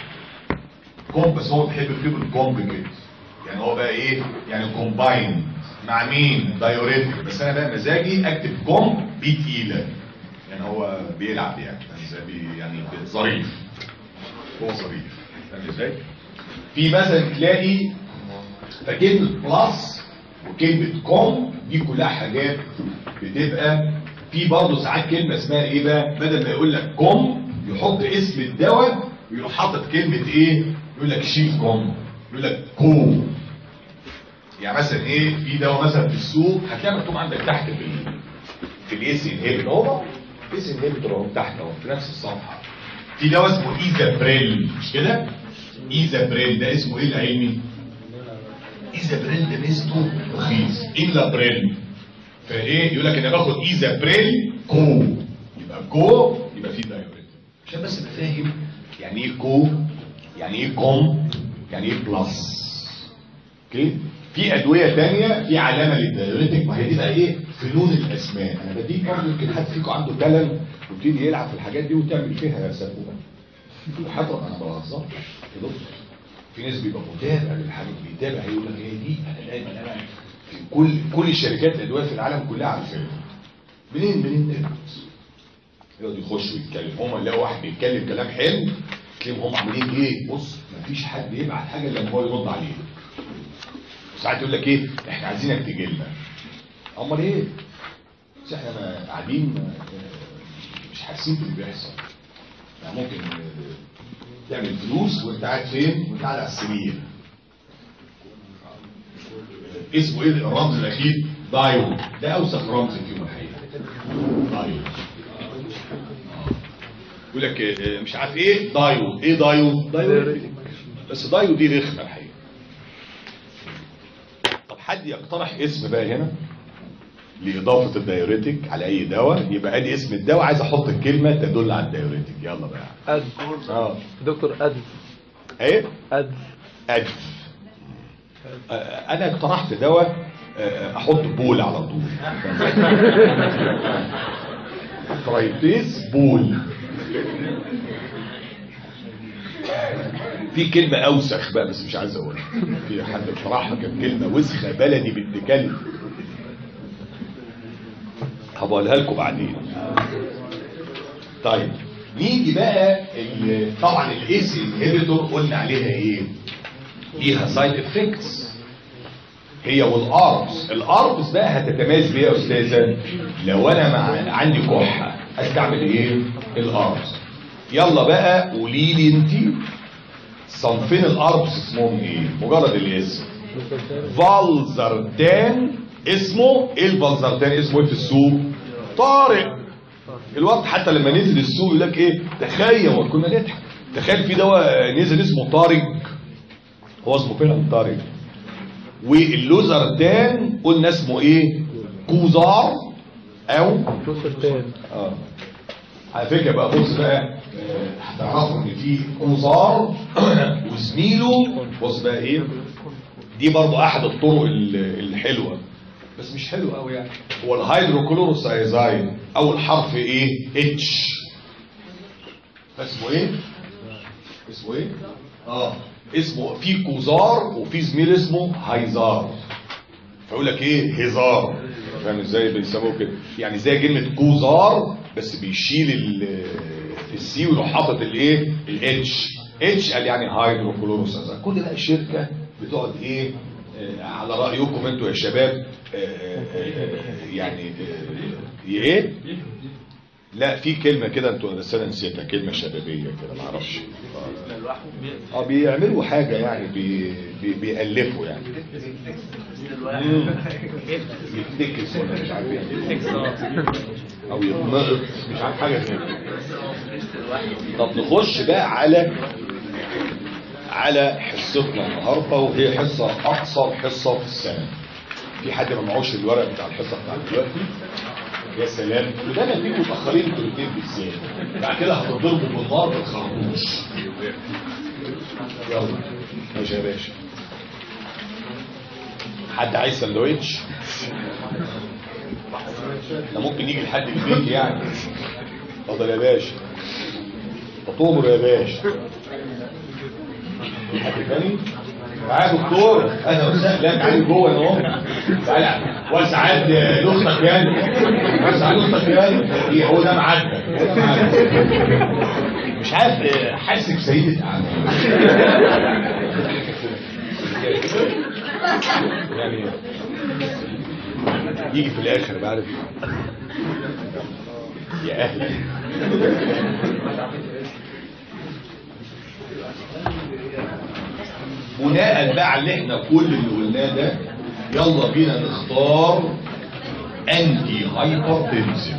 كوم بس هو بيحب يكتب كوم كده يعني هو بقى ايه يعني كومباين مع مين دايوريتك بس انا بقى مزاجي اكتب كوم بي تقيله يعني هو بيلعب يعني يعني بي- يعني ظريف هو ظريف فاهم ازاي في مثلا تلاقي فكلمه بلس وكلمه كوم دي كلها حاجات بتبقى في برضه ساعات كلمه اسمها ايه بقى بدل ما يقول لك كوم يحط اسم الدواء ويروح حاطط كلمه ايه يقول لك شيف كوم يقول لك كو يعني مثلا ايه في دواء مثلا في السوق هتلاقي مكتوب عندك تحت في ال في الاس انهبيتور اهو الاس انهبيتور اهو تحت اهو في نفس الصفحه في دواء اسمه ايزابريل مش كده ايزابريل ده اسمه ايه العلمي ايزابريل ده ميزته رخيص ايلابريل فايه يقول لك انا باخد ايزابريل كو يبقى كو يبقى فيه دايوريتك عشان بس ابقى فاهم يعني ايه كو يعني ايه كوم يعني ايه بلس اوكي في ادويه تانية في علامه للدايوريتك ما هي دي بقى ايه فنون الاسماء انا بديك برضه يمكن حد فيكم عنده تالنت ويبتدي يلعب في الحاجات دي وتعمل فيها سبوبه وحضر انا بهزر يا دكتور في ناس بيبقى متابع للحاجات بيتابع يقول لك هي دي انا دايما انا في كل كل شركات الادويه في العالم كلها عارفاها منين منين ده يقعد يخش ويتكلم هم يلاقوا واحد بيتكلم كلام حلو تلاقيهم هم عاملين ايه بص مفيش حد يبعت حاجه الا لما هو يرد عليه ساعات يقول لك ايه احنا عايزينك تجي لنا امال ايه بس احنا ما قاعدين آه، مش حاسين باللي بيحصل يعني ممكن آه، تعمل فلوس وانت قاعد فين وانت قاعد على السرير اسمه ايه الرمز الاخير دايو ده اوسخ رمز فيهم الحقيقه دايو يقول لك آه، مش عارف ايه دايو ايه دايو دايو بس دايو دي رخمه الحقيقه طب حد يقترح اسم بقى هنا لإضافة الدايوريتك على أي دواء يبقى ادي اسم الدواء عايز أحط الكلمة تدل على الدايوريتك يلا بقى أد اه دكتور أد ايه أد أدف آه، أنا اقترحت دواء آه، أحط بول على طول ترايتيس بول في كلمة أوسخ بقى بس مش عايز أقولها في حد اقترحها كانت كلمة وسخة بلدي بنت كلب هبقولها لكم بعدين طيب نيجي بقى ال- طبعا الاس انهبيتور قلنا عليها ايه ليها سايد افكتس هي والاربس الاربس بقى هتتميز بيها يا استاذه لو انا مع عندي كحه استعمل ايه الاربس يلا بقى قولي لي انت صنفين الاربس اسمهم ايه مجرد الاسم فالزرتان اسمه ايه الفالزرتان اسمه ايه في السوق طارق الوقت حتى لما نزل السوق يقول لك ايه تخيل كنا نضحك تخيل في دواء نزل اسمه طارق هو اسمه فعلا طارق واللوزرتان قلنا اسمه ايه كوزار او لوسرتان اه على فكره بقى بص بقى آه، هتعرفوا ان في كوزار وزميله بص بقى ايه دي برضو احد الطرق ال- الحلوه بس مش حلو قوي يعني هو الهيدروكلوروسايزايد اول حرف ايه اتش اسمه ايه اسمه ايه اه اسمه في كوزار وفي زميل اسمه هايزار فيقول لك ايه هزار فاهم ازاي بيسموه كده يعني زي كلمه كوزار بس بيشيل ال- السي ويروح حاطط الايه الاتش اتش قال يعني هيدروكلوروسايزايد كل ده الشركه بتقعد ايه آه، على رايكم انتوا يا شباب آه، آه، آه، يعني آه، ايه لا في كلمه كده انتوا بس انا نسيتها كلمه شبابيه كده ما اعرفش اه بيعملوا حاجه يعني بي بي بيالفوا يعني مم. يفتكس ولا مش عارف يعني او يتنقط مش عارف حاجه زي كده طب نخش بقى على على حصتنا النهارده وهي حصه اقصر حصه في السنه في حد ما معهوش الورق بتاع الحصه بتاع دلوقتي يا سلام ودايما بيجوا متاخرين انتوا الاثنين بالذات بعد كده هتضربوا بالنار بالخرطوش يلا ماشي يا باشا حد عايز سندوتش ده ممكن يجي لحد البيت يعني اتفضل يا باشا تطمر يا باشا في حد تاني تعالى يا دكتور انا وسهلا تعالى جوه انا اهو تعالى وسعاد لاختك يعني وسعاد لاختك يعني ايه هو ده معدى هو ده معدى مش عارف آه، حاسك سيدة اعمال يعني يجي في الاخر بعرف يا اهلا بناء بقى على اللي احنا كل اللي قلناه ده يلا بينا نختار انتي هايبرتنسيف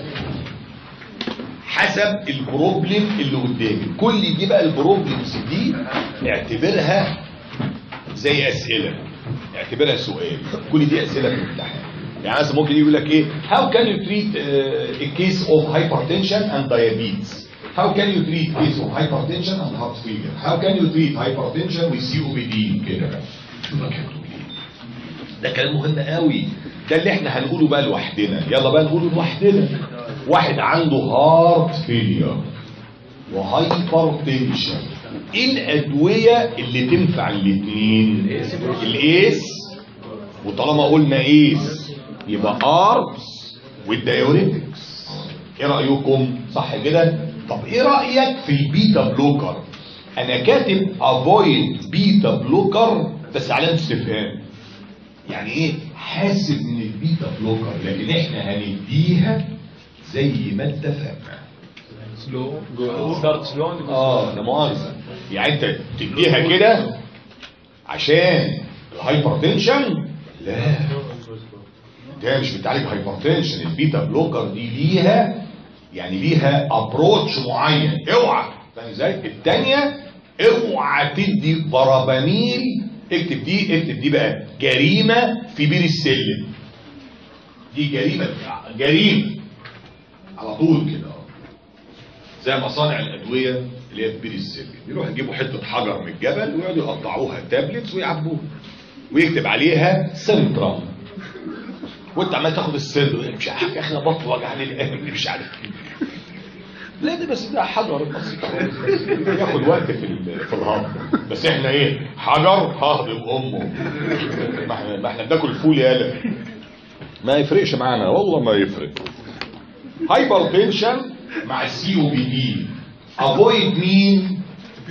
حسب البروبلم اللي قدامي كل دي بقى البروبلمز دي اعتبرها زي اسئله اعتبرها سؤال كل دي اسئله في الامتحان يعني مثلا ممكن يقول لك ايه how can you treat uh, a case of hypertension and diabetes how can you treat case of hypertension and heart failure how can you treat hypertension with COPD كده شوف لك هتقول ايه ده كلام مهم قوي ده اللي احنا هنقوله بقى لوحدنا يلا بقى نقوله لوحدنا واحد عنده هارت فيلير وهايبر تنشن ايه الادويه اللي تنفع الاثنين الايس وطالما قلنا ايس يبقى اربس والدايوريتكس ايه رايكم صح كده طب ايه رايك في البيتا بلوكر انا كاتب افويد بيتا بلوكر بس علامه استفهام يعني ايه حاسب ان البيتا بلوكر لكن احنا هنديها زي ما اتفقنا سلو ستارت سلو اه لا مؤاخذه يعني انت تديها كده عشان الهايبرتنشن لا ده مش بتعالج هايبرتنشن البيتا بلوكر دي ليها يعني ليها ابروتش معين اوعى فاهم ازاي الثانيه اوعى تدي برابانيل اكتب دي اكتب دي بقى جريمه في بير السلم دي جريمه جريمه على طول كده اهو. زي مصانع الادويه اللي هي في بير السلم يروحوا يجيبوا حته حجر من الجبل ويقعدوا يقطعوها تابلتس ويعبوها ويكتب عليها سنترام وانت عمال تاخد السر مش عارف يا اخي انا بطل وجعني الان مش عارف لا ده بس ده حجر بسيط ياخد وقت في ال- في الهضم بس احنا ايه حجر ههضم امه ما احنا ما احنا بناكل فول يالا ما يفرقش معانا والله ما يفرق هايبر تنشن مع السي او بي دي افويد مين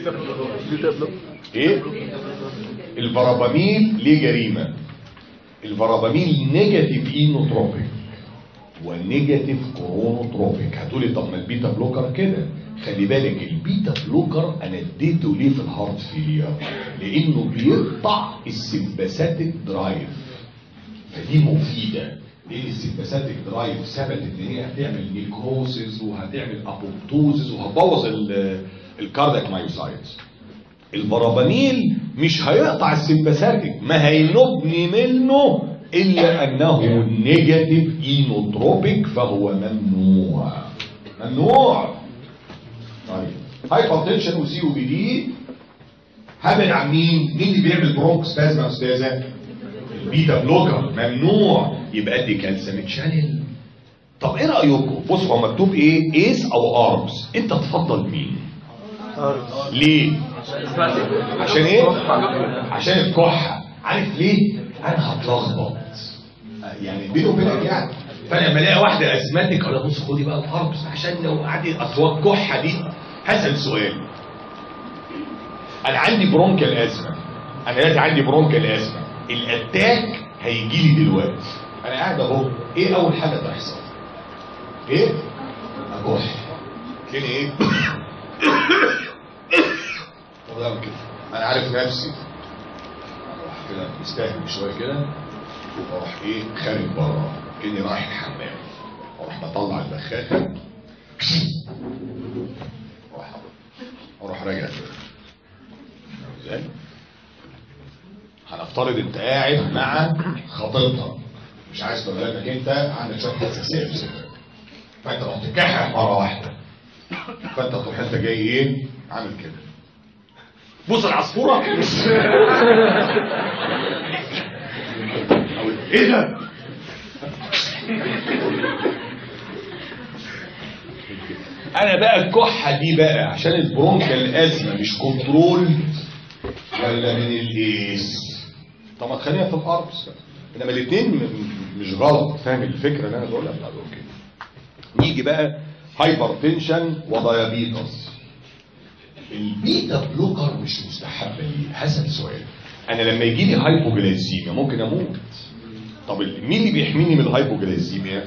ايه الفرابامين ليه جريمه الفرابامين نيجاتيف اينوتروبيك والنيجاتيف كرونوتروبيك هتقولي طب ما البيتا بلوكر كده خلي بالك البيتا بلوكر انا اديته ليه في الهارت فيلير لانه بيقطع السمباثيك درايف فدي مفيده لان السمباثيك درايف ثبتت ان هي هتعمل نيكروسيس وهتعمل ابوبتوزيس وهتبوظ الكاردياك مايوسايتس البرابانيل مش هيقطع السمباثيك ما هينبني منه الا انه نيجاتيف اينوتروبيك فهو ممنوع ممنوع طيب هايبرتنشن وسي او بي دي هبعد عن مين؟ مين اللي بيعمل برونك سبازم يا استاذه؟ البيتا بلوكر ممنوع يبقى ادي كالسيوم تشانل طب ايه رايكم؟ بصوا هو مكتوب ايه؟ ايس او ارمز انت تفضل مين؟ ليه؟ عشان ايه؟ عشان الكحه عارف ليه؟ انا هتلخبط يعني بيني وبينك يعني فانا لما الاقي واحده ازمتك اقول لها بص خدي بقى الارمز عشان لو قعدت اصوات الكحه دي هسال سؤال انا عندي برونكال ازمه انا دلوقتي عندي برونكال ازمه الاتاك هيجي لي دلوقتي انا قاعد اهو ايه اول حاجه تحصل ايه اكح تلاقيني ايه طب أعمل كده انا عارف نفسي اروح كده مستهل شويه كده واروح ايه خارج بره كاني رايح الحمام اروح بطلع البخاخه اروح اروح راجع كده ازاي هنفترض انت قاعد مع خطيبتك مش عايز تغيرك انت عندك شويه حساسيه في صدرك فانت رحت تكحح مره واحده فانت تروح انت جاي ايه عامل كده بص العصفوره أو ايه ده انا بقى الكحه دي بقى عشان البرونكال ازمه مش كنترول ولا من الايس طب ما تخليها في الارض انما الاثنين مش غلط فاهم الفكره اللي انا بقولها طب اوكي نيجي بقى هايبر تنشن وديابيتس البيتا بلوكر مش مستحب ليه هسأل سؤال انا لما يجي لي هايبوجلايسيميا ممكن اموت طب ال- مين اللي بيحميني من الهايبوجلايسيميا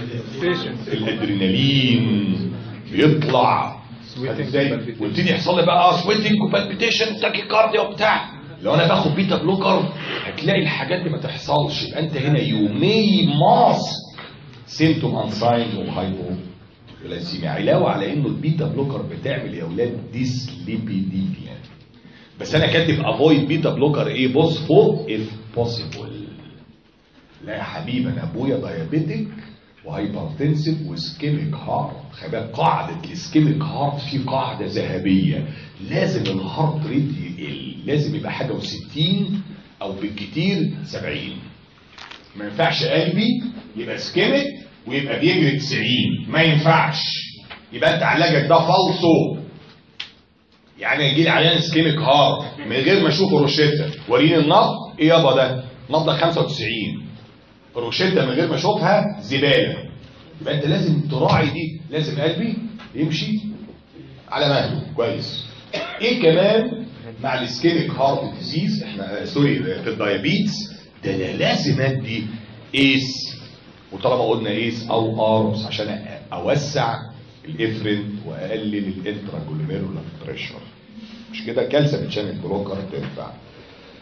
الادرينالين بيطلع Sweating ازاي palpitation. ويبتدي يحصل لي بقى سويتنج وبالبيتيشن تاكيكارديا وبتاع لو انا باخد بيتا بلوكر هتلاقي الحاجات دي ما تحصلش يبقى انت هنا يو مي ماسك سيمتوم ان ساين وهايبو جلايسيميا علاوه على انه البيتا بلوكر بتعمل يا اولاد ديسليبيديميا بس انا كاتب افويد بيتا بلوكر ايه بص فوق اف بوسيبل لا يا حبيبي انا ابويا دايابيتك وهايبرتنسيف وسكيميك هارت خلي بالك قاعده السكيميك هارت في قاعده ذهبيه لازم الهارت ريت يقل لازم يبقى حاجه و60 او بالكتير 70 ما ينفعش قلبي يبقى سكيميك ويبقى بيجري 90 ما ينفعش يبقى انت علاجك ده فالصو يعني يجي لي عيان سكيميك هارت من غير ما اشوف روشته وريني النبض ايه يابا ده نبضه 95 روشته من غير ما اشوفها زباله يبقى انت لازم تراعي دي لازم قلبي يمشي على مهله كويس ايه كمان مع الاسكيميك هارت ديزيز احنا آه، سوري آه، في الدايابيتس ده انا لازم ادي ايس وطالما قلنا ايس او ارمز عشان أ- اوسع الافرنت واقلل الانترا جلوميرولار بريشر مش كده كالسيوم شانل بلوكر تنفع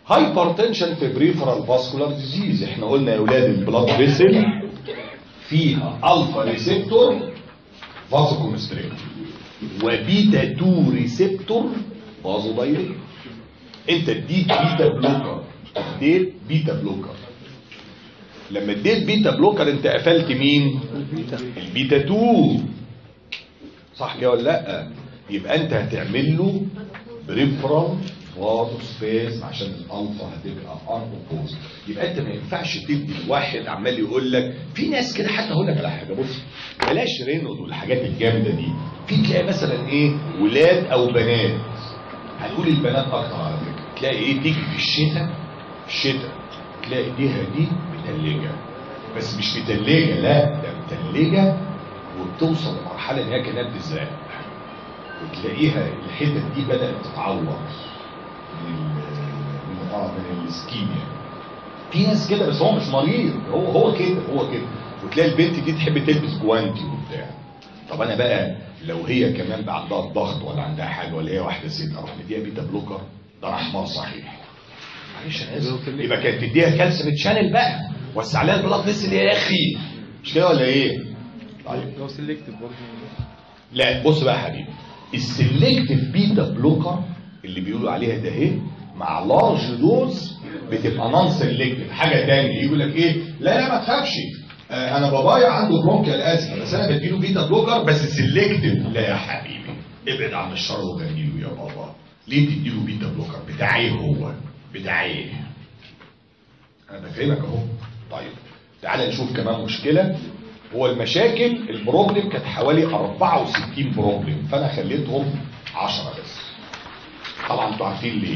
هايبرتنشن في بريفرال فاسكولار ديزيز احنا قلنا يا اولاد البلاد فيسل فيها الفا ريسبتور فازوكونستريكتور وبيتا 2 ريسبتور فازو دايريت انت اديت بيتا بلوكر اديت بيتا بلوكر لما اديت بيتا بلوكر انت قفلت مين البيتا 2 صح كده ولا لا يبقى انت هتعمل له بريفرال فازوسباز عشان الالفا هتبقى اربوكوز يبقى انت ما ينفعش تدي الواحد عمال يقول لك في ناس كده حتى هقول لك على حاجه بص بلاش رينود والحاجات الجامده دي في تلاقي مثلا ايه ولاد او بنات هنقول البنات اكتر على فكره تلاقي ايه تيجي في الشتاء الشتاء تلاقي ايديها دي متلجه بس مش متلجه لا ده متلجه وبتوصل لمرحله ان هي كانها بتزرق وتلاقيها الحتت دي بدات تتعور من ال- من اه من الاسكيميا في ناس كده بس هو مش مريض هو هو كده هو كده وتلاقي البنت دي تحب تلبس جوانتي وبتاع طب انا بقى لو هي كمان بقى عندها الضغط ولا عندها حاجه ولا هي واحده ست اروح مديها بيتا بلوكر ده رحمه صحيح معلش انا اسف يبقى كانت تديها كالسيوم تشانل بقى وسع لها البلاد فيسل يا اخي مش كده ولا ايه؟ طيب لو سيلكتد برضه لا بص بقى يا حبيبي السلكتيف بيتا بلوكر اللي بيقولوا عليها ده اهي مع لارج دوز بتبقى نون سلكتيف حاجه تانية يقول لك ايه لا لا ما تخافش آه انا بابايا عنده برونكيال ازمه بس انا بديله بيتا بلوكر بس سلكتيف لا يا حبيبي ابعد عن الشر وجميله يا بابا ليه تديله بيتا بلوكر بتاع ايه هو بتاع ايه انا بفهمك اهو طيب تعال نشوف كمان مشكله هو المشاكل البروبلم كانت حوالي 64 بروبلم فانا خليتهم 10 بس طبعا انتوا عارفين ليه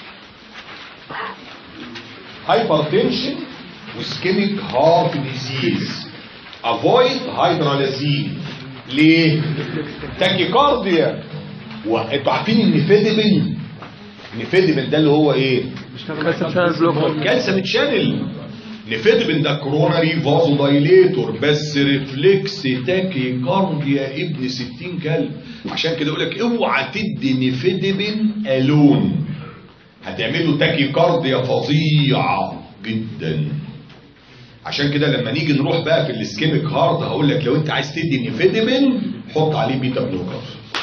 هايبرتنشن وسكيميك هارت ديزيز افويد هيدرالازين ليه تاكيكارديا وانتوا عارفين ان فيدبن نفيدبن ده اللي هو ايه كالسيوم شانل بلوكر كالسيوم تشانل نفيدبن ده كروناري فازو دايليتور بس ريفلكس تاكي كارديا ابن 60 كلب عشان كده يقول لك اوعى تدي نفيدبن الون هتعمل له تاكي كارديا فظيعه جدا عشان كده لما نيجي نروح بقى في الاسكيميك هارت هقول لك لو انت عايز تدي نفيدبن حط عليه بيتا بلوكر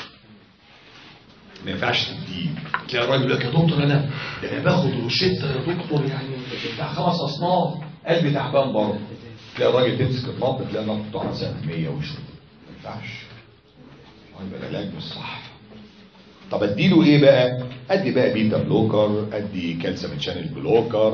ما ينفعش تديه تلاقي الراجل يقول لك يا دكتور انا ده انا باخد روشته يا دكتور يعني بتاع خمس اصناف قلبي تعبان برضه تلاقي الراجل تمسك النبض تلاقي النبض بتاعه مثلا 100 وشويه ما ينفعش هو يبقى العلاج مش صح طب اديله ايه بقى؟ ادي بقى بيتا بلوكر ادي كالسيوم شانل بلوكر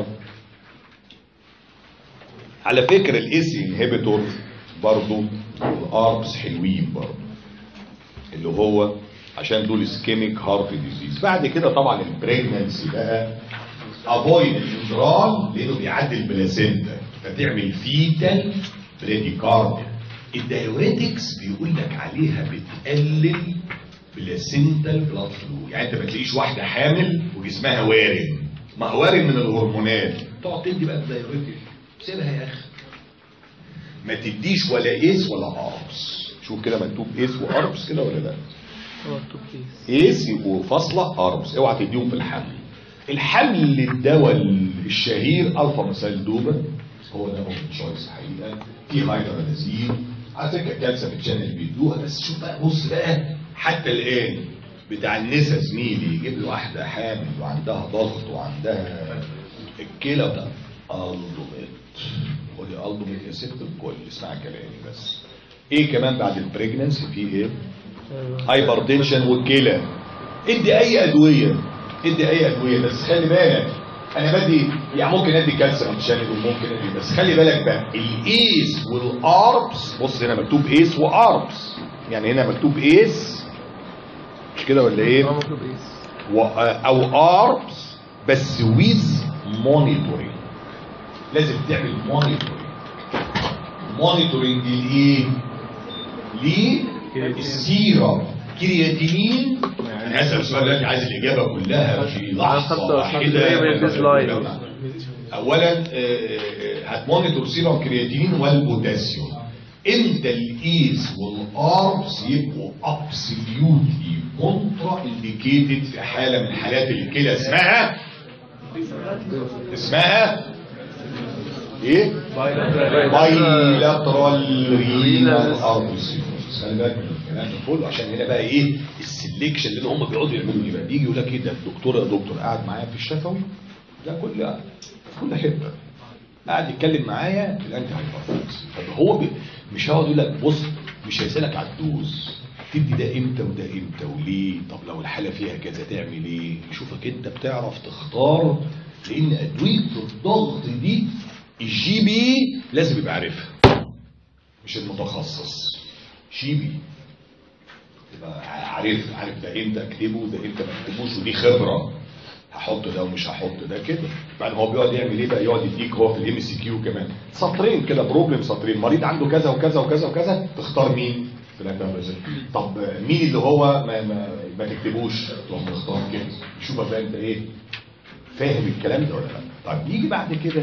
على فكره الاس انهبيتور برضه الاربس حلوين برضه اللي هو عشان دول اسكيميك هارت ديزيز بعد كده طبعا البريجننسي بقى افويد الاندرال لانه بيعدي البلاسينتا فتعمل فيتال بريديكارديا الدايوريتكس بيقول لك عليها بتقلل بلاسينتال بلاد فلو يعني انت ما تلاقيش واحده حامل وجسمها وارم ما هو وارم من الهرمونات تقعد تدي بقى الدايوريتك سيبها يا اخي ما تديش ولا ايس ولا اربس شوف كده مكتوب ايس واربس كده ولا لا مكتوب كيس ايس وفاصله اربس اوعى تديهم في الحمل الحمل الدواء الشهير الفا مثال دوبا هو ده اوبن تشويس حقيقه في هايدرالازين على فكره الكالسيوم تشانل بيدوها بس شوف بقى بص بقى حتى الان بتاع النسا زميلي يجيب له واحده حامل وعندها ضغط وعندها الكلى بتاع الدوميت خدي الدوميت يا ست الكل اسمع كلامي بس ايه كمان بعد البريجننسي في ايه؟ هايبرتنشن والكلى ادي اي ادويه ادي اي ادويه بس خلي بالك انا بدي يعني ممكن ادي كالسيوم شانل وممكن ادي بس خلي بالك بقى الايس والاربس بص هنا مكتوب ايس واربس يعني هنا مكتوب ايس مش كده ولا ايه اه مكتوب ايس و- او اربس بس ويز مونيتورنج لازم تعمل مونيتورنج مونيتورنج لايه للسيرم كرياتينين انا هسال السؤال دلوقتي عايز الاجابه كلها في لحظه 25% واحده من البيز لاين. اولا آه، آه، هتمونيتور سيرم كرياتينين والبوتاسيوم امتى الايس والاربس يبقوا ابسوليوتلي كونترا انديكيتد في حاله من حالات الكلى اسمها اسمها ايه بايلاترال رينال ارتريوسكليروسيس خلي بالك من الكلام ده كله عشان هنا بقى ايه السلكشن اللي هم بيقعدوا يعملوا ايه بقى يجي يقول لك ايه ده الدكتور يا دكتور قاعد معايا في الشفوي ده كل في كل حته قاعد يتكلم معايا في الانتي هايبرتنس طب هو بي مش هيقعد يقول لك بص مش هيسالك على الدوز تدي ده امتى وده امتى وليه طب لو الحاله فيها كذا تعمل ايه يشوفك انت بتعرف تختار لان ادويه الضغط دي الجي بي لازم يبقى عارفها مش المتخصص جي بي يبقى عارف عارف ده امتى اكتبه وده امتى ما اكتبوش ودي خبره هحط ده ومش هحط ده كده بعد هو بيقعد يعمل ايه بقى يقعد يديك هو في الام سي كيو كمان سطرين كده بروبلم سطرين مريض عنده كذا وكذا وكذا وكذا تختار مين في الانترفيزن طب مين اللي هو ما ما, ما تكتبوش تقوم تختار كده شوف بقى انت ايه فاهم الكلام ده ولا لا طب يجي بعد كده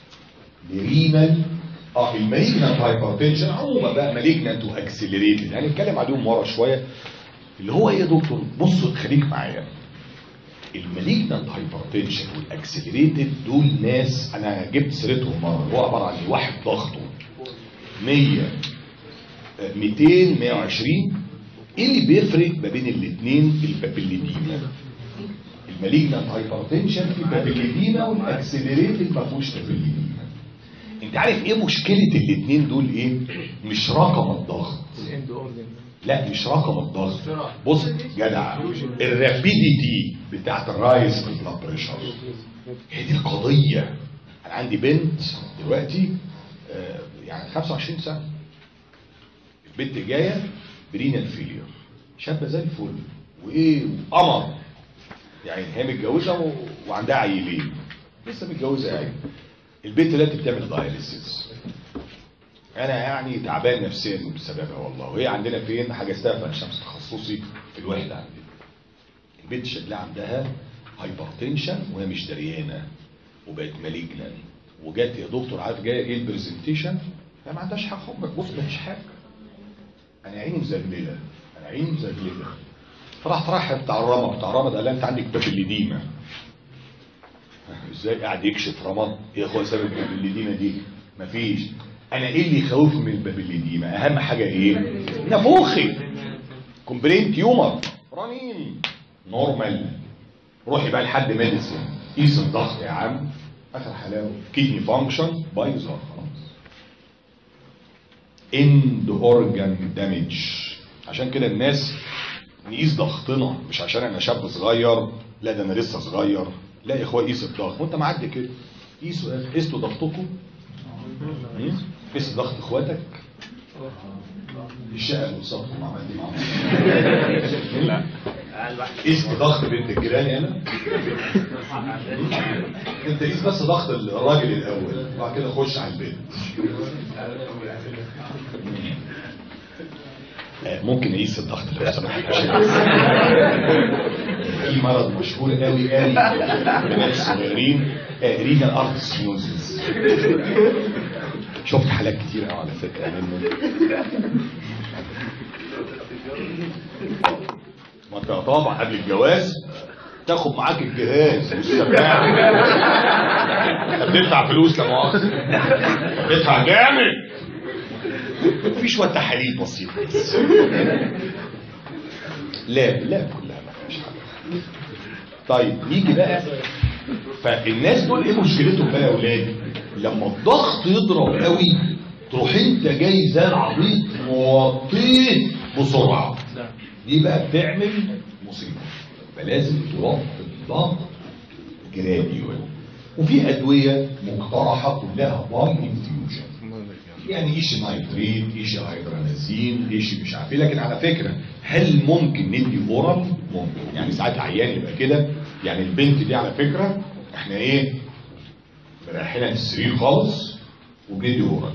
لرينال اه المالجنانت هايبرتنشن عموما بقى مالجنانت واكسلريتد يعني نتكلم عليهم ورا شويه اللي هو ايه يا دكتور بص خليك معايا المالجنانت هايبرتنشن والاكسلريتد دول ناس انا جبت سيرتهم مره هو عباره عن إيه؟ واحد ضغطه 100 آه، 200 120 ايه اللي بيفرق ما بين الاثنين البابيليديما المالجنانت هايبرتنشن في بابيليديما والاكسلريتد ما فيهوش بابيليديما انت عارف ايه مشكله الاثنين دول ايه مش رقم الضغط الاند اورجن لا مش رقم الضغط بص جدع الرابيديتي بتاعت الرايز في البلاد بريشر هي دي القضيه انا عندي بنت دلوقتي آه، يعني 25 سنه البنت جايه برينال فيلير شابه زي الفل وايه وقمر يعني هي متجوزه و... وعندها عيلين لسه متجوزه يعني البنت دلوقتي بتعمل داياليسيس انا يعني تعبان نفسيا بسببها والله وهي عندنا فين حجزتها في عين شمس تخصصي في الوحده عندنا البنت شكلها عندها هايبرتنشن وهي مش دريانه وبقت مالجنان وجات يا دكتور عارف جايه ايه البرزنتيشن هي ما عندهاش حاجه خالص بص ما فيش حاجه انا عيني مزغلله انا عيني مزغلله فراحت رايح بتاع الرمى بتاع الرمى ده قال لها انت عندك بابيليديما ازاي قاعد يكشف رمض ايه يا اخويا سبب البابيليديما دي مفيش انا ايه اللي يخوفني من البابيليديما اهم حاجه ايه نافوخي كومبلين تيومر رنين نورمال روحي بقى لحد ميديسن قيس الضغط يا عم اخر حلاوه كيدني فانكشن بايظه خلاص اند اورجان دامج عشان كده الناس نقيس ضغطنا مش عشان انا شاب صغير لا ده انا لسه صغير لا يا اخويا قيس الضغط وانت معدي كده قيسوا قيسوا ضغطكم مم؟ قيس ضغط اخواتك الشقه اللي قصادكم عملت ايه معاهم لا قيس ضغط بنت الجيران انا انت قيس بس ضغط الراجل الاول وبعد كده خش على البيت آه، ممكن اقيس الضغط لو سمحت عشان في مرض مشهور قوي قوي للناس الصغيرين رينال ارتسيوزز شفت حالات كتير قوي على فكره منه ما انت طبعا قبل الجواز تاخد معاك الجهاز والسماعه انت بتدفع فلوس لا مؤاخذه بتدفع جامد في شويه تحاليل بسيطه بس لا لا كلها ما فيهاش حاجه طيب نيجي بقى فالناس دول ايه مشكلتهم بقى يا اولاد لما الضغط يضرب قوي تروح انت جاي زي العبيط موطيه بسرعه دي بقى بتعمل مصيبه فلازم توطي الضغط جراديوال وفي ادويه مقترحه كلها باي انفيوجن يعني ايش نايتريت ايش هيدرانازين ايش مش عارف ايه لكن على فكره هل ممكن ندي اورال ممكن يعني ساعات عيان يبقى كده يعني البنت دي على فكره احنا ايه مريحينها في السرير خالص وبندي اورال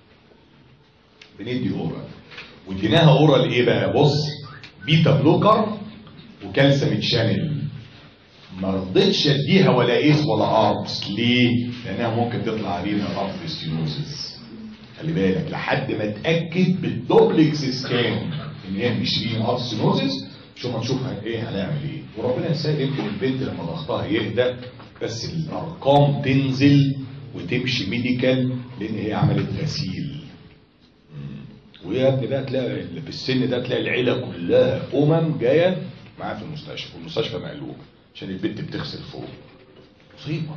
بندي اورال واديناها اورال ايه بقى بص بيتا بلوكر وكالسيوم شانل ما رضيتش اديها ولا ايس ولا اربس ليه؟ لانها ممكن تطلع رينا ارثريستيوزس خلي بالك لحد ما اتاكد بالدوبلكس سكان ان هي مش رينا ارثريستيوزس شو ما نشوف ايه هنعمل ايه وربنا يسهل يمكن البنت لما ضغطها يهدى بس الارقام تنزل وتمشي ميديكال لان هي عملت غسيل مم. ويا ابني بقى تلاقي اللي في السن ده تلاقي العيله كلها امم جايه معاه في المستشفى والمستشفى مقلوب عشان البنت بتغسل فوق مصيبه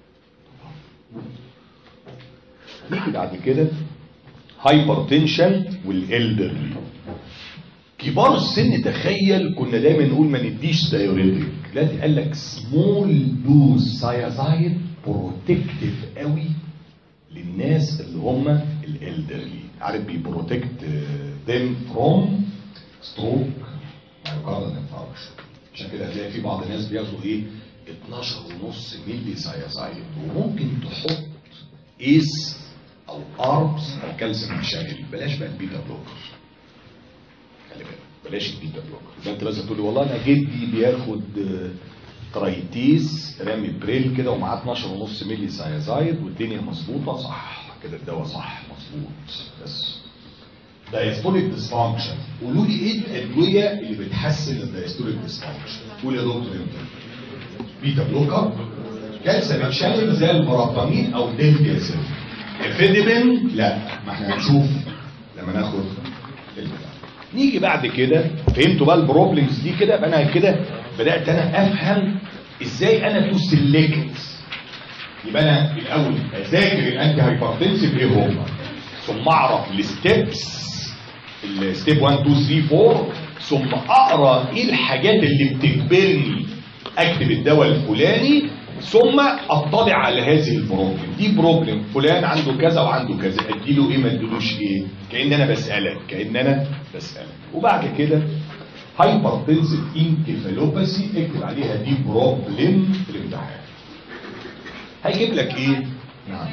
نيجي بعد كده هايبر تنشن والالدرلي كبار السن تخيل كنا دايما نقول ما نديش دايوريتك دلوقتي قال لك سمول دوز سايازايد بروتكتيف قوي للناس اللي هم الالدرلي عارف بيبروتكت ذيم فروم ستروك مايوكاردال انفاركشن عشان كده هتلاقي في بعض الناس بياخدوا ايه 12 ونص مللي سايازايد وممكن تحط ايس او اربس او كالسيوم شانل بلاش بقى البيتا بلوكر خلي بالك بلاش البيتا بلوكر يبقى انت لازم تقول لي والله انا جدي بياخد آه، ترايتيس رامي بريل كده ومعاه 12 ونص مللي سايازايد والدنيا مظبوطه صح كده الدواء صح مظبوط بس دايستوليك ديسفانكشن قولوا لي ايه الادويه اللي بتحسن الدايستوليك ديسفانكشن قول يا دكتور انت بيتا بلوكر كالسيوم شانل زي البرابامين او الديلتيازين الفيديبين لا ما احنا هنشوف لما ناخد البتاع نيجي بعد كده فهمتوا بقى البروبلمز دي كده يبقى انا كده بدات انا افهم ازاي انا تو سيلكت يبقى انا الاول اذاكر الانتي هايبرتنسيف ايه هم ثم اعرف الستبس الستيب 1 2 3 4 ثم اقرا ايه الحاجات اللي بتجبرني اكتب الدواء الفلاني ثم اطلع على هذه البروبلم دي بروبلم فلان عنده كذا وعنده كذا اديله ايه ما اديلوش ايه كان انا بسالك كان انا بسالك وبعد كده هايبرتنسيف انكفالوباسي اكتب عليها دي بروبلم في الامتحان هيجيب لك ايه نعم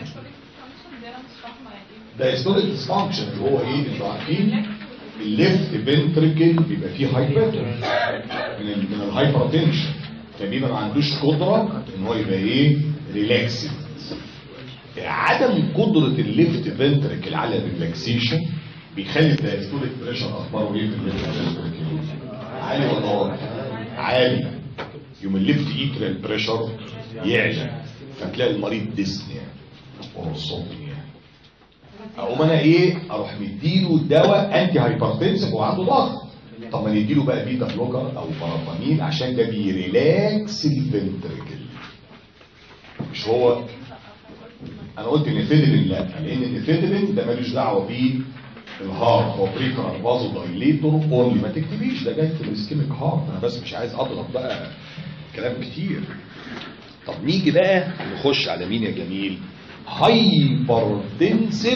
ده هيستوريك ديسفانكشن اللي هو ايه انتوا عارفين الليفت فنتريكل بيبقى فيه هايبر من ال من الهايبرتنشن فبيبقى ما عندوش قدره ان هو يبقى ايه ريلاكسد عدم قدره الليفت فنتريكل على الريلاكسيشن بيخلي الدايستوليك بريشر اخباره ايه في الليفت فنتريكل عالي ولا واطي عالي يوم الليفت ايترال بريشر يعلى فتلاقي المريض ديسنيا ورصوبنيا اقوم انا ايه اروح مديله دواء انتي هايبرتنسيف وعنده ضغط طب ما نديله بقى بيتا بلوكر او بارافامين عشان ده بيريلاكس الفنتريكل مش هو انا قلت النيفيدرين لا لان النيفيدرين ده ملوش دعوه بيه الهارت هو بريكر فازو دايليتور اونلي ما تكتبيش ده جاي في الاسكيميك هارت انا بس مش عايز اضرب بقى كلام كتير طب نيجي بقى نخش على مين يا جميل هايبرتنسيف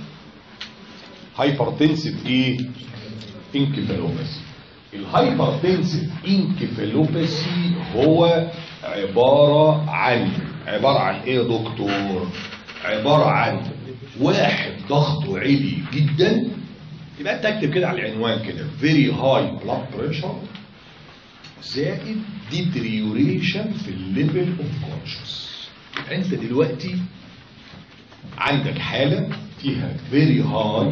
هايبرتنسيف ايه انكفالوباسي الهايبرتنسيف انكفالوباسي هو عبارة عن عبارة عن ايه يا دكتور عبارة عن واحد ضغطه عالي جدا يبقى انت اكتب كده على العنوان كده very high blood pressure زائد deterioration في الليفل اوف كونشس انت دلوقتي عندك حالة فيها very high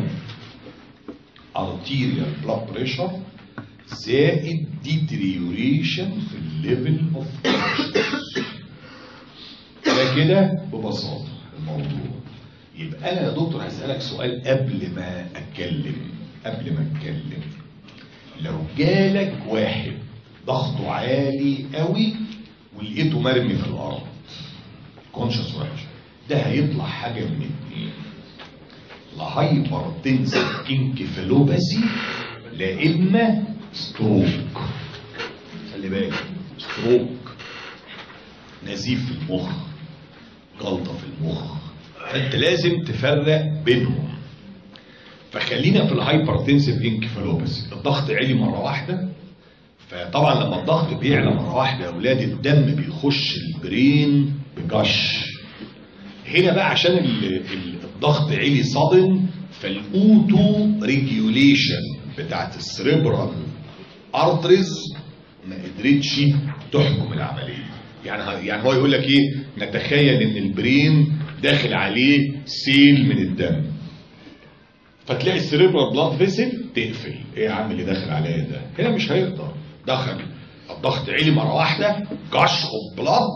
arterial blood pressure زائد deterioration في الليفل اوف consciousness ده كده ببساطة الموضوع يبقى انا يا دكتور هسألك سؤال قبل ما اتكلم قبل ما اتكلم لو جالك واحد ضغطه عالي قوي ولقيته مرمي في الارض كونشس وحش ده هيطلع حاجه من اتنين لا هايبرتنسيف انكفالوباسي لا اما ستروك خلي بالك ستروك نزيف في المخ جلطه في المخ فانت لازم تفرق بينهم فخلينا في الهايبرتنسيف انكفالوباسي الضغط عالي مره واحده فطبعا لما الضغط بيعلى مره واحده يا اولاد الدم بيخش البرين بجش هنا بقى عشان ال- ال- الضغط عالي صدم فالاوتو ريجيوليشن بتاعت السريبرال ارتريز ما قدرتش تحكم العمليه يعني ه- يعني هو يقول لك ايه نتخيل ان البرين داخل عليه سيل من الدم فتلاقي السريبرال بلاد فيسل تقفل ايه يا عم اللي داخل عليا ده هنا مش هيقدر دخل الضغط عالي مره واحده جش اوف بلاد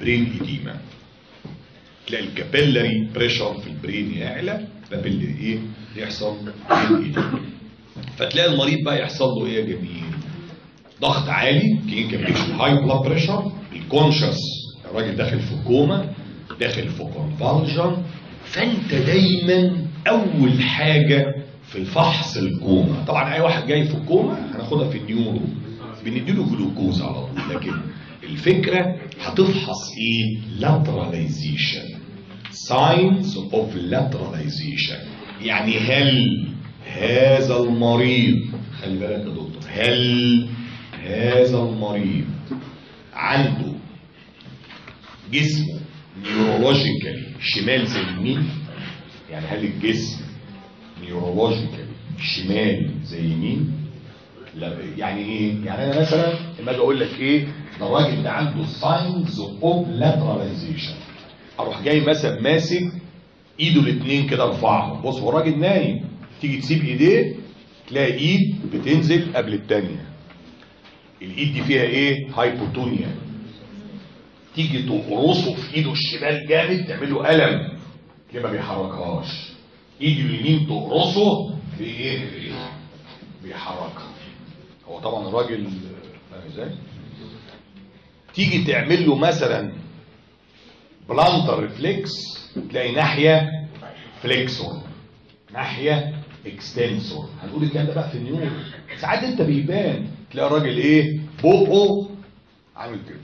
برين ايديما تلاقي الكابيلاري بريشر في البرين يعلى بابيلاري ايه يحصل برين ايديما فتلاقي المريض بقى يحصل له ايه يا جميل ضغط عالي كلينيكال هاي بلاد بريشر الكونشس الراجل داخل في كوما داخل في كونفالجن فانت دايما اول حاجه في الفحص الكوما طبعا اي واحد جاي في كوما هناخدها في النيورو بنديله جلوكوز على طول لكن الفكره هتفحص ايه lateralization signs of lateralization يعني هل هذا المريض خلي بالك يا دكتور هل هذا المريض عنده جسمه نيورولوجيكالي شمال زي يمين يعني هل الجسم نيورولوجيكالي شمال زي يمين لا يعني ايه يعني انا مثلا لما اجي اقول لك ايه ده الراجل ده عنده ساينز اوف لاتراليزيشن اروح جاي مثلا ماسك ايده الاثنين كده ارفعهم بص هو الراجل نايم تيجي تسيب ايديه تلاقي ايد بتنزل قبل الثانيه الايد دي فيها ايه هايبوتونيا تيجي تقرصه في ايده الشمال جامد تعمله الم تلاقيه ما بيحركهاش ايده اليمين تقرصه في ايه بيحركها هو طبعا الراجل فاهم ازاي تيجي تعمل له مثلا بلانتر ريفلكس تلاقي ناحيه فليكسور ناحيه اكستنسور هنقول الكلام ده بقى في النيورو ساعات انت بيبان تلاقي الراجل ايه بقه عامل كده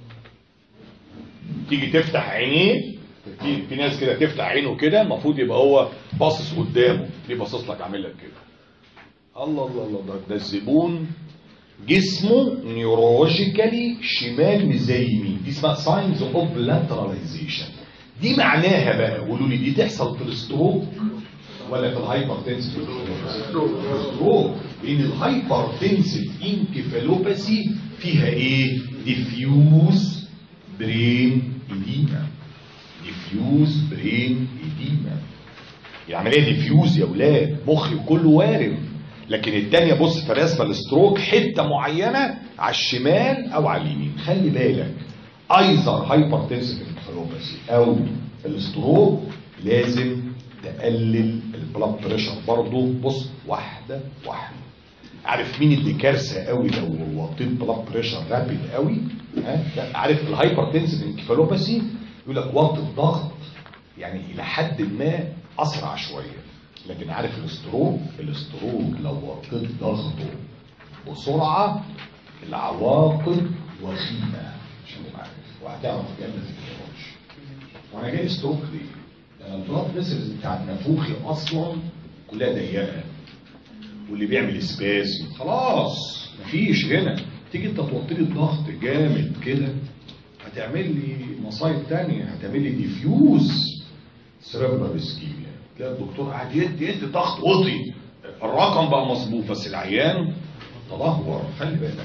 تيجي تفتح عينيه في, في ناس كده تفتح عينه كده المفروض يبقى هو باصص قدامه ليه باصص لك عامل لك كده الله الله الله ده, ده الزبون جسمه نيورولوجيكالي شمال مش زي يمين دي اسمها ساينز اوف لاتراليزيشن دي معناها بقى قولوا لي دي تحصل في الستروك ولا في الهايبرتنسيف ستروك لان الهايبرتنسيف انكفالوباثي فيها ايه ديفيوز برين ايديما ديفيوز برين ايديما العمليه ديفيوز يا ولاد مخي كله وارم لكن التانية بص في رسمة الستروك حتة معينة على الشمال او على اليمين خلي بالك ايزر هايبرتنسيف انكفالوباثي او الستروك لازم تقلل البلاد بريشر برضه بص واحدة واحدة عارف مين اللي كارثة قوي لو وطيت بلاد بريشر رابيد قوي ها لا، عارف الهايبرتنسيف انكفالوباثي يقول لك وطي الضغط يعني الى حد ما اسرع شويه لكن عارف الاستروك الاستروك لو وطيت ضغطه بسرعه العواقب وخيمه عشان تبقى عارف وهتعرف جامد في الجراج وانا جاي ستروك ليه؟ لان البلاد فيسلز بتاعت نافوخي اصلا كلها ضيقه واللي بيعمل سباسم خلاص مفيش هنا تيجي انت توطي لي الضغط جامد كده هتعمل لي مصايب تانية هتعمل لي ديفيوز سيربرال اسكيميا تلاقي الدكتور قاعد يدي يدي ضغط وطي الرقم بقى مظبوط بس العيان تدهور خلي بالك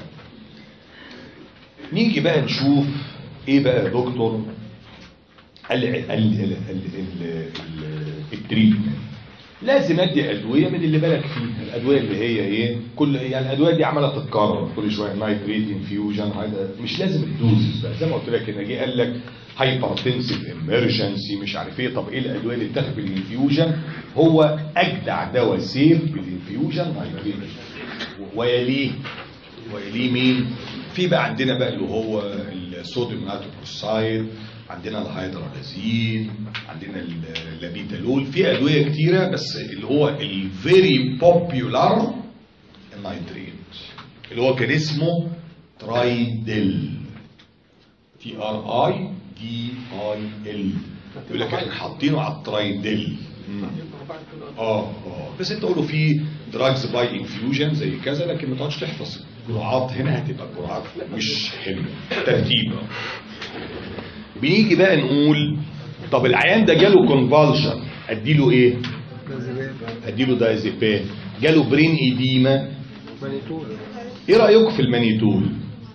نيجي بقى نشوف ايه بقى يا دكتور ال- ال- ال- ال- ال- ال- التريتمنت لازم ادي ادويه من اللي بالك فيها الادويه اللي هي ايه كل يعني الادويه دي عماله تتكرر كل شويه نايتريت انفيوجن مش لازم الدوزز بقى زي ما قلت لك ان جه قال لك هايبرتنسيف امرجنسي مش عارف ايه طب ايه الادويه اللي بتاخد بالانفيوجن هو اجدع دواء سيف بالانفيوجن نايتريت ويليه ويليه مين في بقى عندنا بقى اللي هو الصوديوم نيتروكسيد عندنا الهيدرالازين عندنا اللابيتالول في ادويه كتيره بس اللي هو الفيري بوبيولار النايتريت اللي هو كان اسمه ترايدل تي ار اي دي اي ال يقول لك احنا حاطينه على الترايدل مم. اه اه بس انت قوله في دراجز باي انفيوجن زي كذا لكن ما تقعدش تحفظ جرعات هنا هتبقى جرعات مش حلوه ترتيب بنيجي بقى نقول طب العيان ده جاله كونفالشن اديله ايه اديله دايزيبام جاله برين ايديما مانيتول ايه رايكم في المانيتول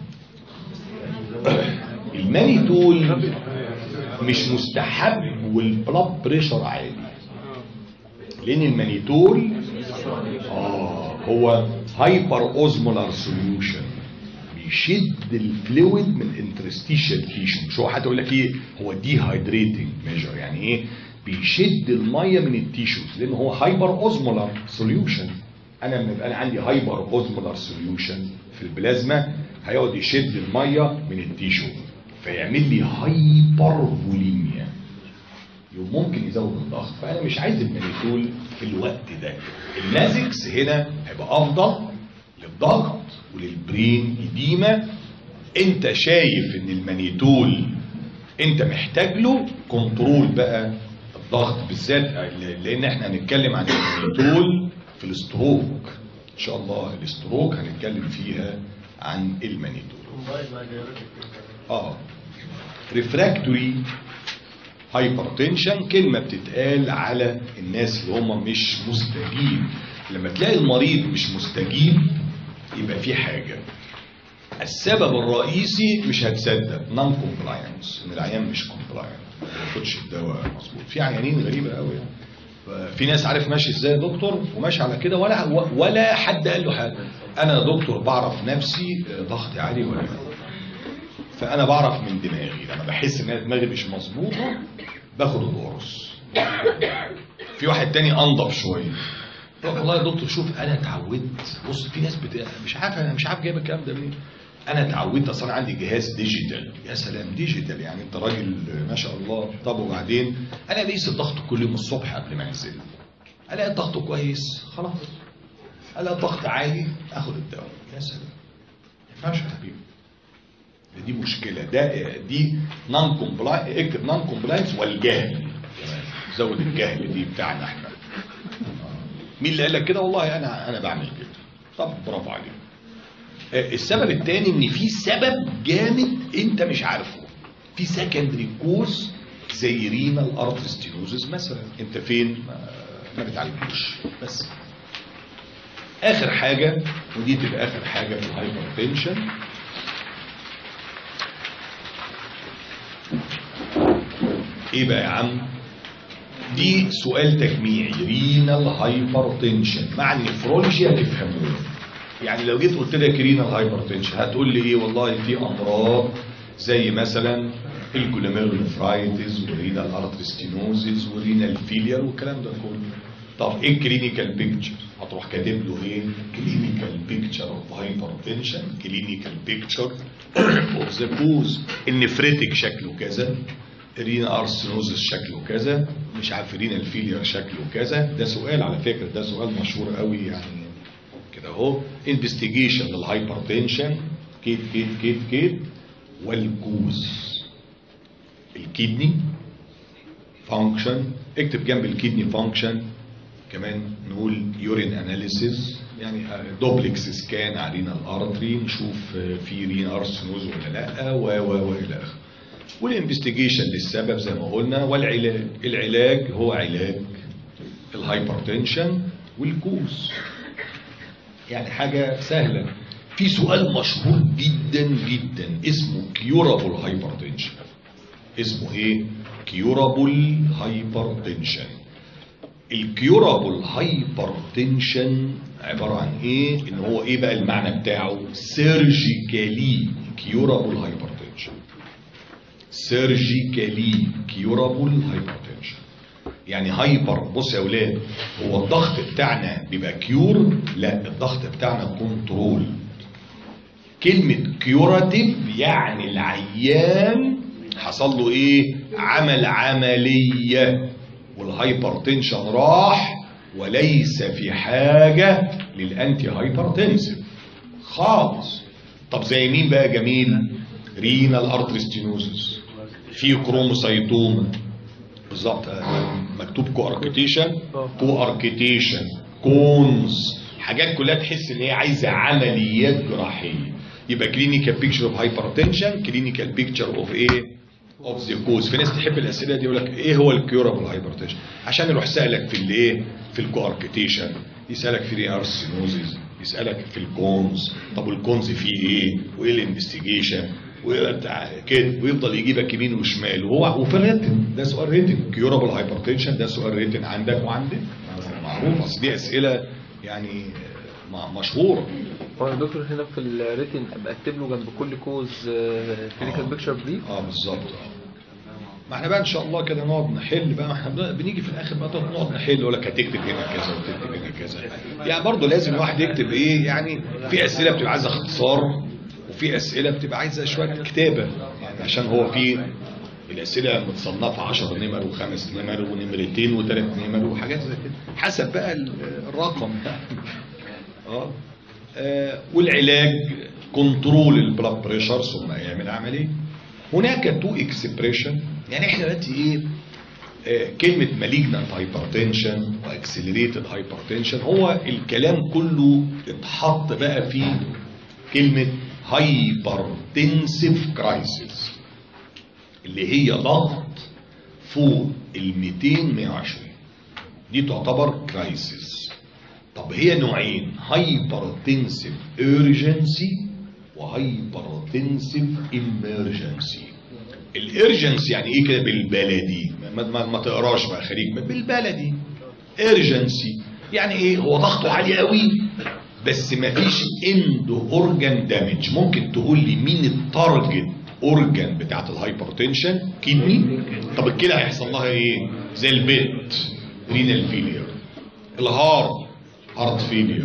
المانيتول مش مستحب والبلاد بريشر عالي لان المانيتول اه هو هايبر اوزمولار سوليوشن يشد الفلويد من الانترستيشال تيشو مش هو حتى يقول لك ايه هو دي هايدريتنج ميجر يعني ايه بيشد الميه من التيشوز لان هو هايبر اوزمولار سوليوشن انا لما يبقى انا عندي هايبر اوزمولار سوليوشن في البلازما هيقعد يشد الميه من التيشو فيعمل لي هايبر فوليميا يوم ممكن يزود الضغط فانا مش عايز المانيتول في الوقت ده اللازكس هنا هيبقى افضل للضغط وللبرين اديمه انت شايف ان المانيتول انت محتاج له كنترول بقى الضغط بالذات لان احنا هنتكلم عن المانيتول في الاستروك ان شاء الله الاستروك هنتكلم فيها عن المانيتول اه ريفراكتوري هايبرتنشن كلمة بتتقال على الناس اللي هم مش مستجيب لما تلاقي المريض مش مستجيب يبقى في حاجة السبب الرئيسي مش هتصدق نون كومبلاينس ان العيان مش كومبلاينت ما بياخدش الدواء مظبوط في عيانين غريبة قوي يعني في ناس عارف ماشي ازاي يا دكتور وماشي على كده ولا ولا حد قال له حاجه انا يا دكتور بعرف نفسي ضغطي عالي ولا لا فانا بعرف من دماغي لما بحس ان أنا دماغي مش مظبوطه باخد القرص في واحد تاني انضف شويه يقول والله يا دكتور شوف انا اتعودت بص في ناس بت... مش عارف انا مش عارف جايب الكلام ده منين انا اتعودت اصل انا عندي جهاز ديجيتال يا سلام ديجيتال يعني انت راجل ما شاء الله طب وبعدين انا بقيس الضغط كل يوم الصبح قبل ما انزل الاقي الضغط كويس خلاص الاقي الضغط عالي اخد الدواء يا سلام ما ينفعش يا حبيبي دي مشكله ده دي نون كومبلاينس اكتب نون كومبلاينس والجهل زود الجهل دي بتاعنا احنا مين اللي قال لك كده والله انا انا بعمل كده طب برافو عليك السبب الثاني ان في سبب جامد انت مش عارفه في سكندري كوز زي رينال ارترستينوزس مثلا انت فين ما, ما بتعالجوش بس اخر حاجه ودي تبقى اخر حاجه في الهايبرتنشن ايه بقى يا عم دي سؤال تجميعي رينال هايبرتنشن مع النفرولوجي هتفهموه يعني لو جيت قلت لك رينال هايبرتنشن هتقول لي ايه والله في امراض زي مثلا الكوليميروليفرايتس والرينال ارتريستينوزيس والرينال فيلير والكلام ده كله طب ايه الكلينيكال بيكتشر هتروح كاتب له ايه كلينيكال بيكتشر اوف هايبرتنشن كلينيكال بيكتشر اوف ذا كوز النفريتك شكله كذا رينا ارسنوزس شكله كذا مش عارف رينا الفيلير شكله كذا ده سؤال على فكره ده سؤال مشهور قوي يعني كده اهو انفستيجيشن للهايبرتنشن كيد كيد كيد كيد والكوز الكدني فانكشن اكتب جنب الكدني فانكشن كمان نقول يورين اناليسيس يعني دوبلكس سكان على رينا الارتري نشوف في رينا ارسنوز ولا لا و و و الى اخره والانفستيجيشن للسبب زي ما قلنا والعلاج العلاج هو علاج الهايبرتنشن والكوز يعني حاجة سهلة في سؤال مشهور جدا جدا اسمه كيورابل هايبرتنشن اسمه ايه كيورابل هايبرتنشن الكيورابل هايبرتنشن عبارة عن ايه ان هو ايه بقى المعنى بتاعه سيرجيكالي كيورابل هايبرتنشن سيرجيكالي كيورابل هايبرتنشن يعني هايبر بص يا اولاد هو الضغط بتاعنا بيبقى كيور لا الضغط بتاعنا كنترول كلمة كيوراتيف يعني العيان حصل له ايه عمل عملية والهايبرتنشن راح وليس في حاجة للانتي هايبرتنسيف خالص طب زي مين بقى جميل رينال ارتريستينوزس في كروموسايتوما بالظبط مكتوب كو اركيتيشن كو اركيتيشن كونز حاجات كلها تحس ان هي عايزه عمليات جراحيه يبقى كلينيكال بيكتشر اوف هايبرتنشن كلينيكال بيكتشر اوف ايه اوف ذا كوز في ناس تحب الاسئله دي يقول لك ايه هو الكيورابل هايبرتنشن عشان يروح سالك في الايه في الكو اركيتيشن يسالك في الارسينوزيس يسالك في الكونز طب والكونز فيه ايه وايه الانفستيجيشن كده ويفضل يجيبك يمين وشمال وهو وفي الريتن ده سؤال ريتن كيورابل هايبرتنشن ده سؤال ريتن عندك وعندك معروف اصل دي اسئله يعني م- مشهوره هو يا دكتور هنا في الريتن ابقى اكتب له جنب كل كوز كلينيكال بيكتشر بريف اه بالظبط اه ما احنا بقى ان شاء الله كده نقعد نحل بقى ما احنا بقى بنيجي في الاخر بقى نقعد نحل يقول لك هتكتب هنا كذا وتكتب هنا كذا يعني برضه لازم الواحد يكتب ايه يعني في اسئله بتبقى عايزه اختصار وفي اسئله بتبقى عايزه شويه كتابه يعني عشان هو في الاسئله متصنفه 10 نمر وخمس نمر ونمرتين وثلاث نمر وحاجات زي كده حسب بقى ال- الرقم يعني اه آه، والعلاج كنترول البلاد بريشر ثم يعمل عمليه هناك تو اكسبريشن يعني احنا دلوقتي ايه آه، كلمة malignant hypertension واكسلريتد hypertension هو الكلام كله اتحط بقى في كلمة hypertensive crisis اللي هي ضغط فوق ال 200 120 دي تعتبر كرايسيس طب هي نوعين هايبرتنسيف ايرجنسي وهايبرتنسيف امرجنسي الارجنسي يعني ايه كده بالبلدي ما, ما, ما تقراش بقى خليك بالبلدي ارجنسي يعني ايه هو ضغطه عالي قوي بس ما فيش اند اورجان دامج ممكن تقول لي مين التارجت اورجان بتاعت الهايبرتنشن كدني طب الكلى هيحصل لها ايه زي البيت رينال فيلير الهارت هارت فيلير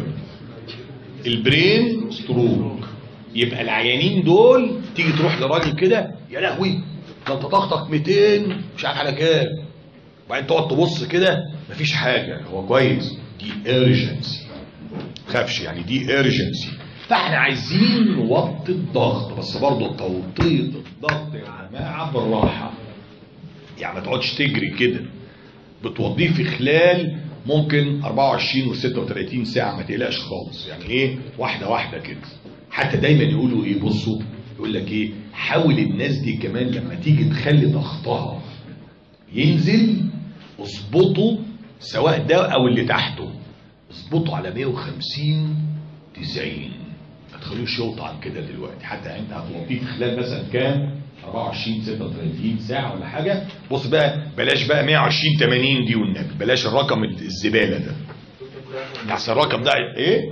البرين ستروك يبقى العيانين دول تيجي تروح لراجل كده يا لهوي ده انت ضغطك 200 مش عارف على كام وبعدين تقعد تبص كده مفيش حاجه هو كويس دي ايرجنسي خافش يعني دي ايرجنسي فاحنا عايزين نوطي الضغط بس برضه توطية الضغط يا جماعه بالراحه يعني ما تقعدش تجري كده بتوضيه في خلال ممكن 24 و 36 ساعه ما تقلقش خالص يعني ايه واحده واحده كده حتى دايما يقولوا ايه بصوا يقول لك ايه حاول الناس دي كمان لما تيجي تخلي ضغطها ينزل اظبطه سواء ده او اللي تحته اظبطه على 150 90 ما تخلوش يوطى عن كده دلوقتي حتى انت هتوطيه في خلال مثلا كام 24 36 ساعه ولا حاجه بص بقى بلاش بقى 120 80 دي والنبي بلاش الرقم الزباله ده احسن الرقم ده ايه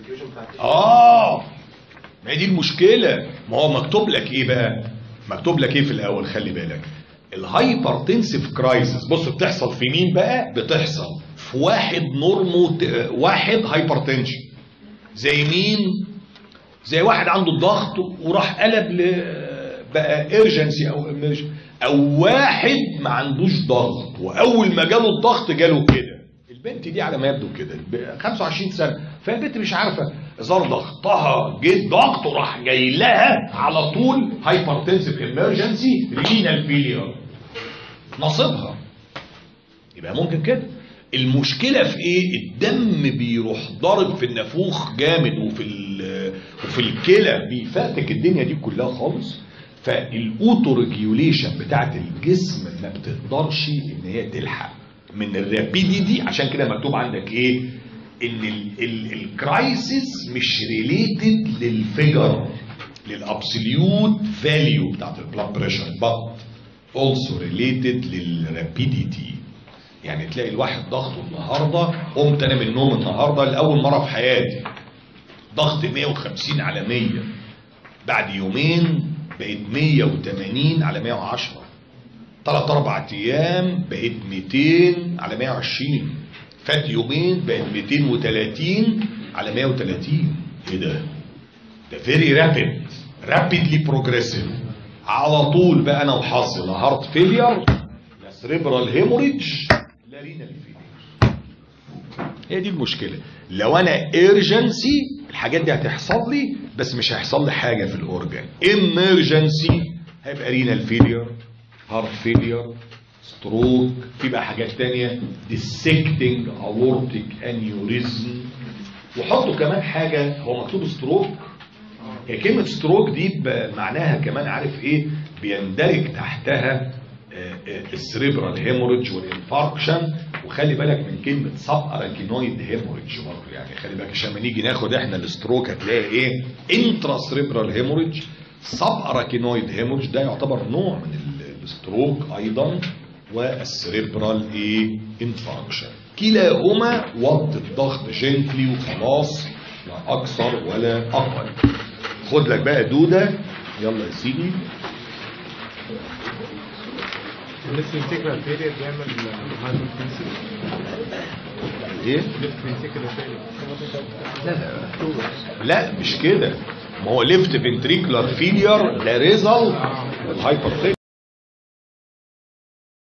اه ما هي دي المشكله ما هو مكتوب لك ايه بقى مكتوب لك ايه في الاول خلي بالك الهايبرتنسيف كرايسيس بص بتحصل في مين بقى بتحصل في واحد نورمو واحد هايبرتنشن زي مين زي واحد عنده الضغط وراح قلب ل بقى ايرجنسي او emergency. او واحد ما عندوش ضغط واول ما جاله الضغط جاله كده البنت دي على ما يبدو كده ب 25 سنه فالبنت مش عارفه صار ضغطها جه ضغط وراح جاي لها على طول هايبرتنسيف ايمرجنسي رينال فيلير نصيبها يبقى ممكن كده المشكلة في ايه الدم بيروح ضارب في النافوخ جامد وفي ال- وفي الكلى بيفرتك الدنيا دي كلها خالص فالاوتو ريجيوليشن بتاعت الجسم ما بتقدرش ان هي تلحق من الرابيديتي عشان كده مكتوب عندك ايه ان ال- ال- الكرايسيس مش ريليتد للفيجر للابسوليوت فاليو بتاعت البلاد بريشر but also related للرابيديتي يعني تلاقي الواحد ضغطه النهارده قمت انا من النوم النهارده لاول مره في حياتي ضغط 150 على 100 بعد يومين بقيت 180 على 110 ثلاث اربع ايام بقيت 200 على 120 فات يومين بقت 230 على 130 ايه ده؟ ده فيري رابيد رابيدلي بروجريسيف على طول بقى انا وحظي لا هارت فيلير لا سريبرال هيموريدج لا رينال فيلير هي دي المشكله لو انا ايرجنسي الحاجات دي هتحصل لي بس مش هيحصل لي حاجه في الاورجان امرجنسي هيبقى رينال فيلير هارت فيلير ستروك في بقى حاجات تانية ديسكتنج اورتيك انيوريزم وحطوا كمان حاجه هو مكتوب ستروك هي كلمة ستروك دي ب- معناها كمان عارف ايه بيندرج تحتها السريبرال هيموريدج والانفاركشن وخلي بالك من كلمة سب اراكينويد هيموريدج برضه يعني خلي بالك عشان لما نيجي ناخد احنا الستروك هتلاقي ايه انترا سريبرال هيموريدج سب اراكينويد هيموريدج ده يعتبر نوع من ال- الستروك ايضا والسريبرال ايه انفاركشن كلاهما وطي الضغط جنتلي وخلاص لا اكثر ولا اقل خد لك بقى دوده يلا يا سيدي الليفت فينتيكولار فيلير بيعمل هايبرتنسيف ايه ليفت فينتيكولار فيلير لا لا لا مش كده ما هو ليفت فنتريكولار فيلير ده ريزلت الهايبر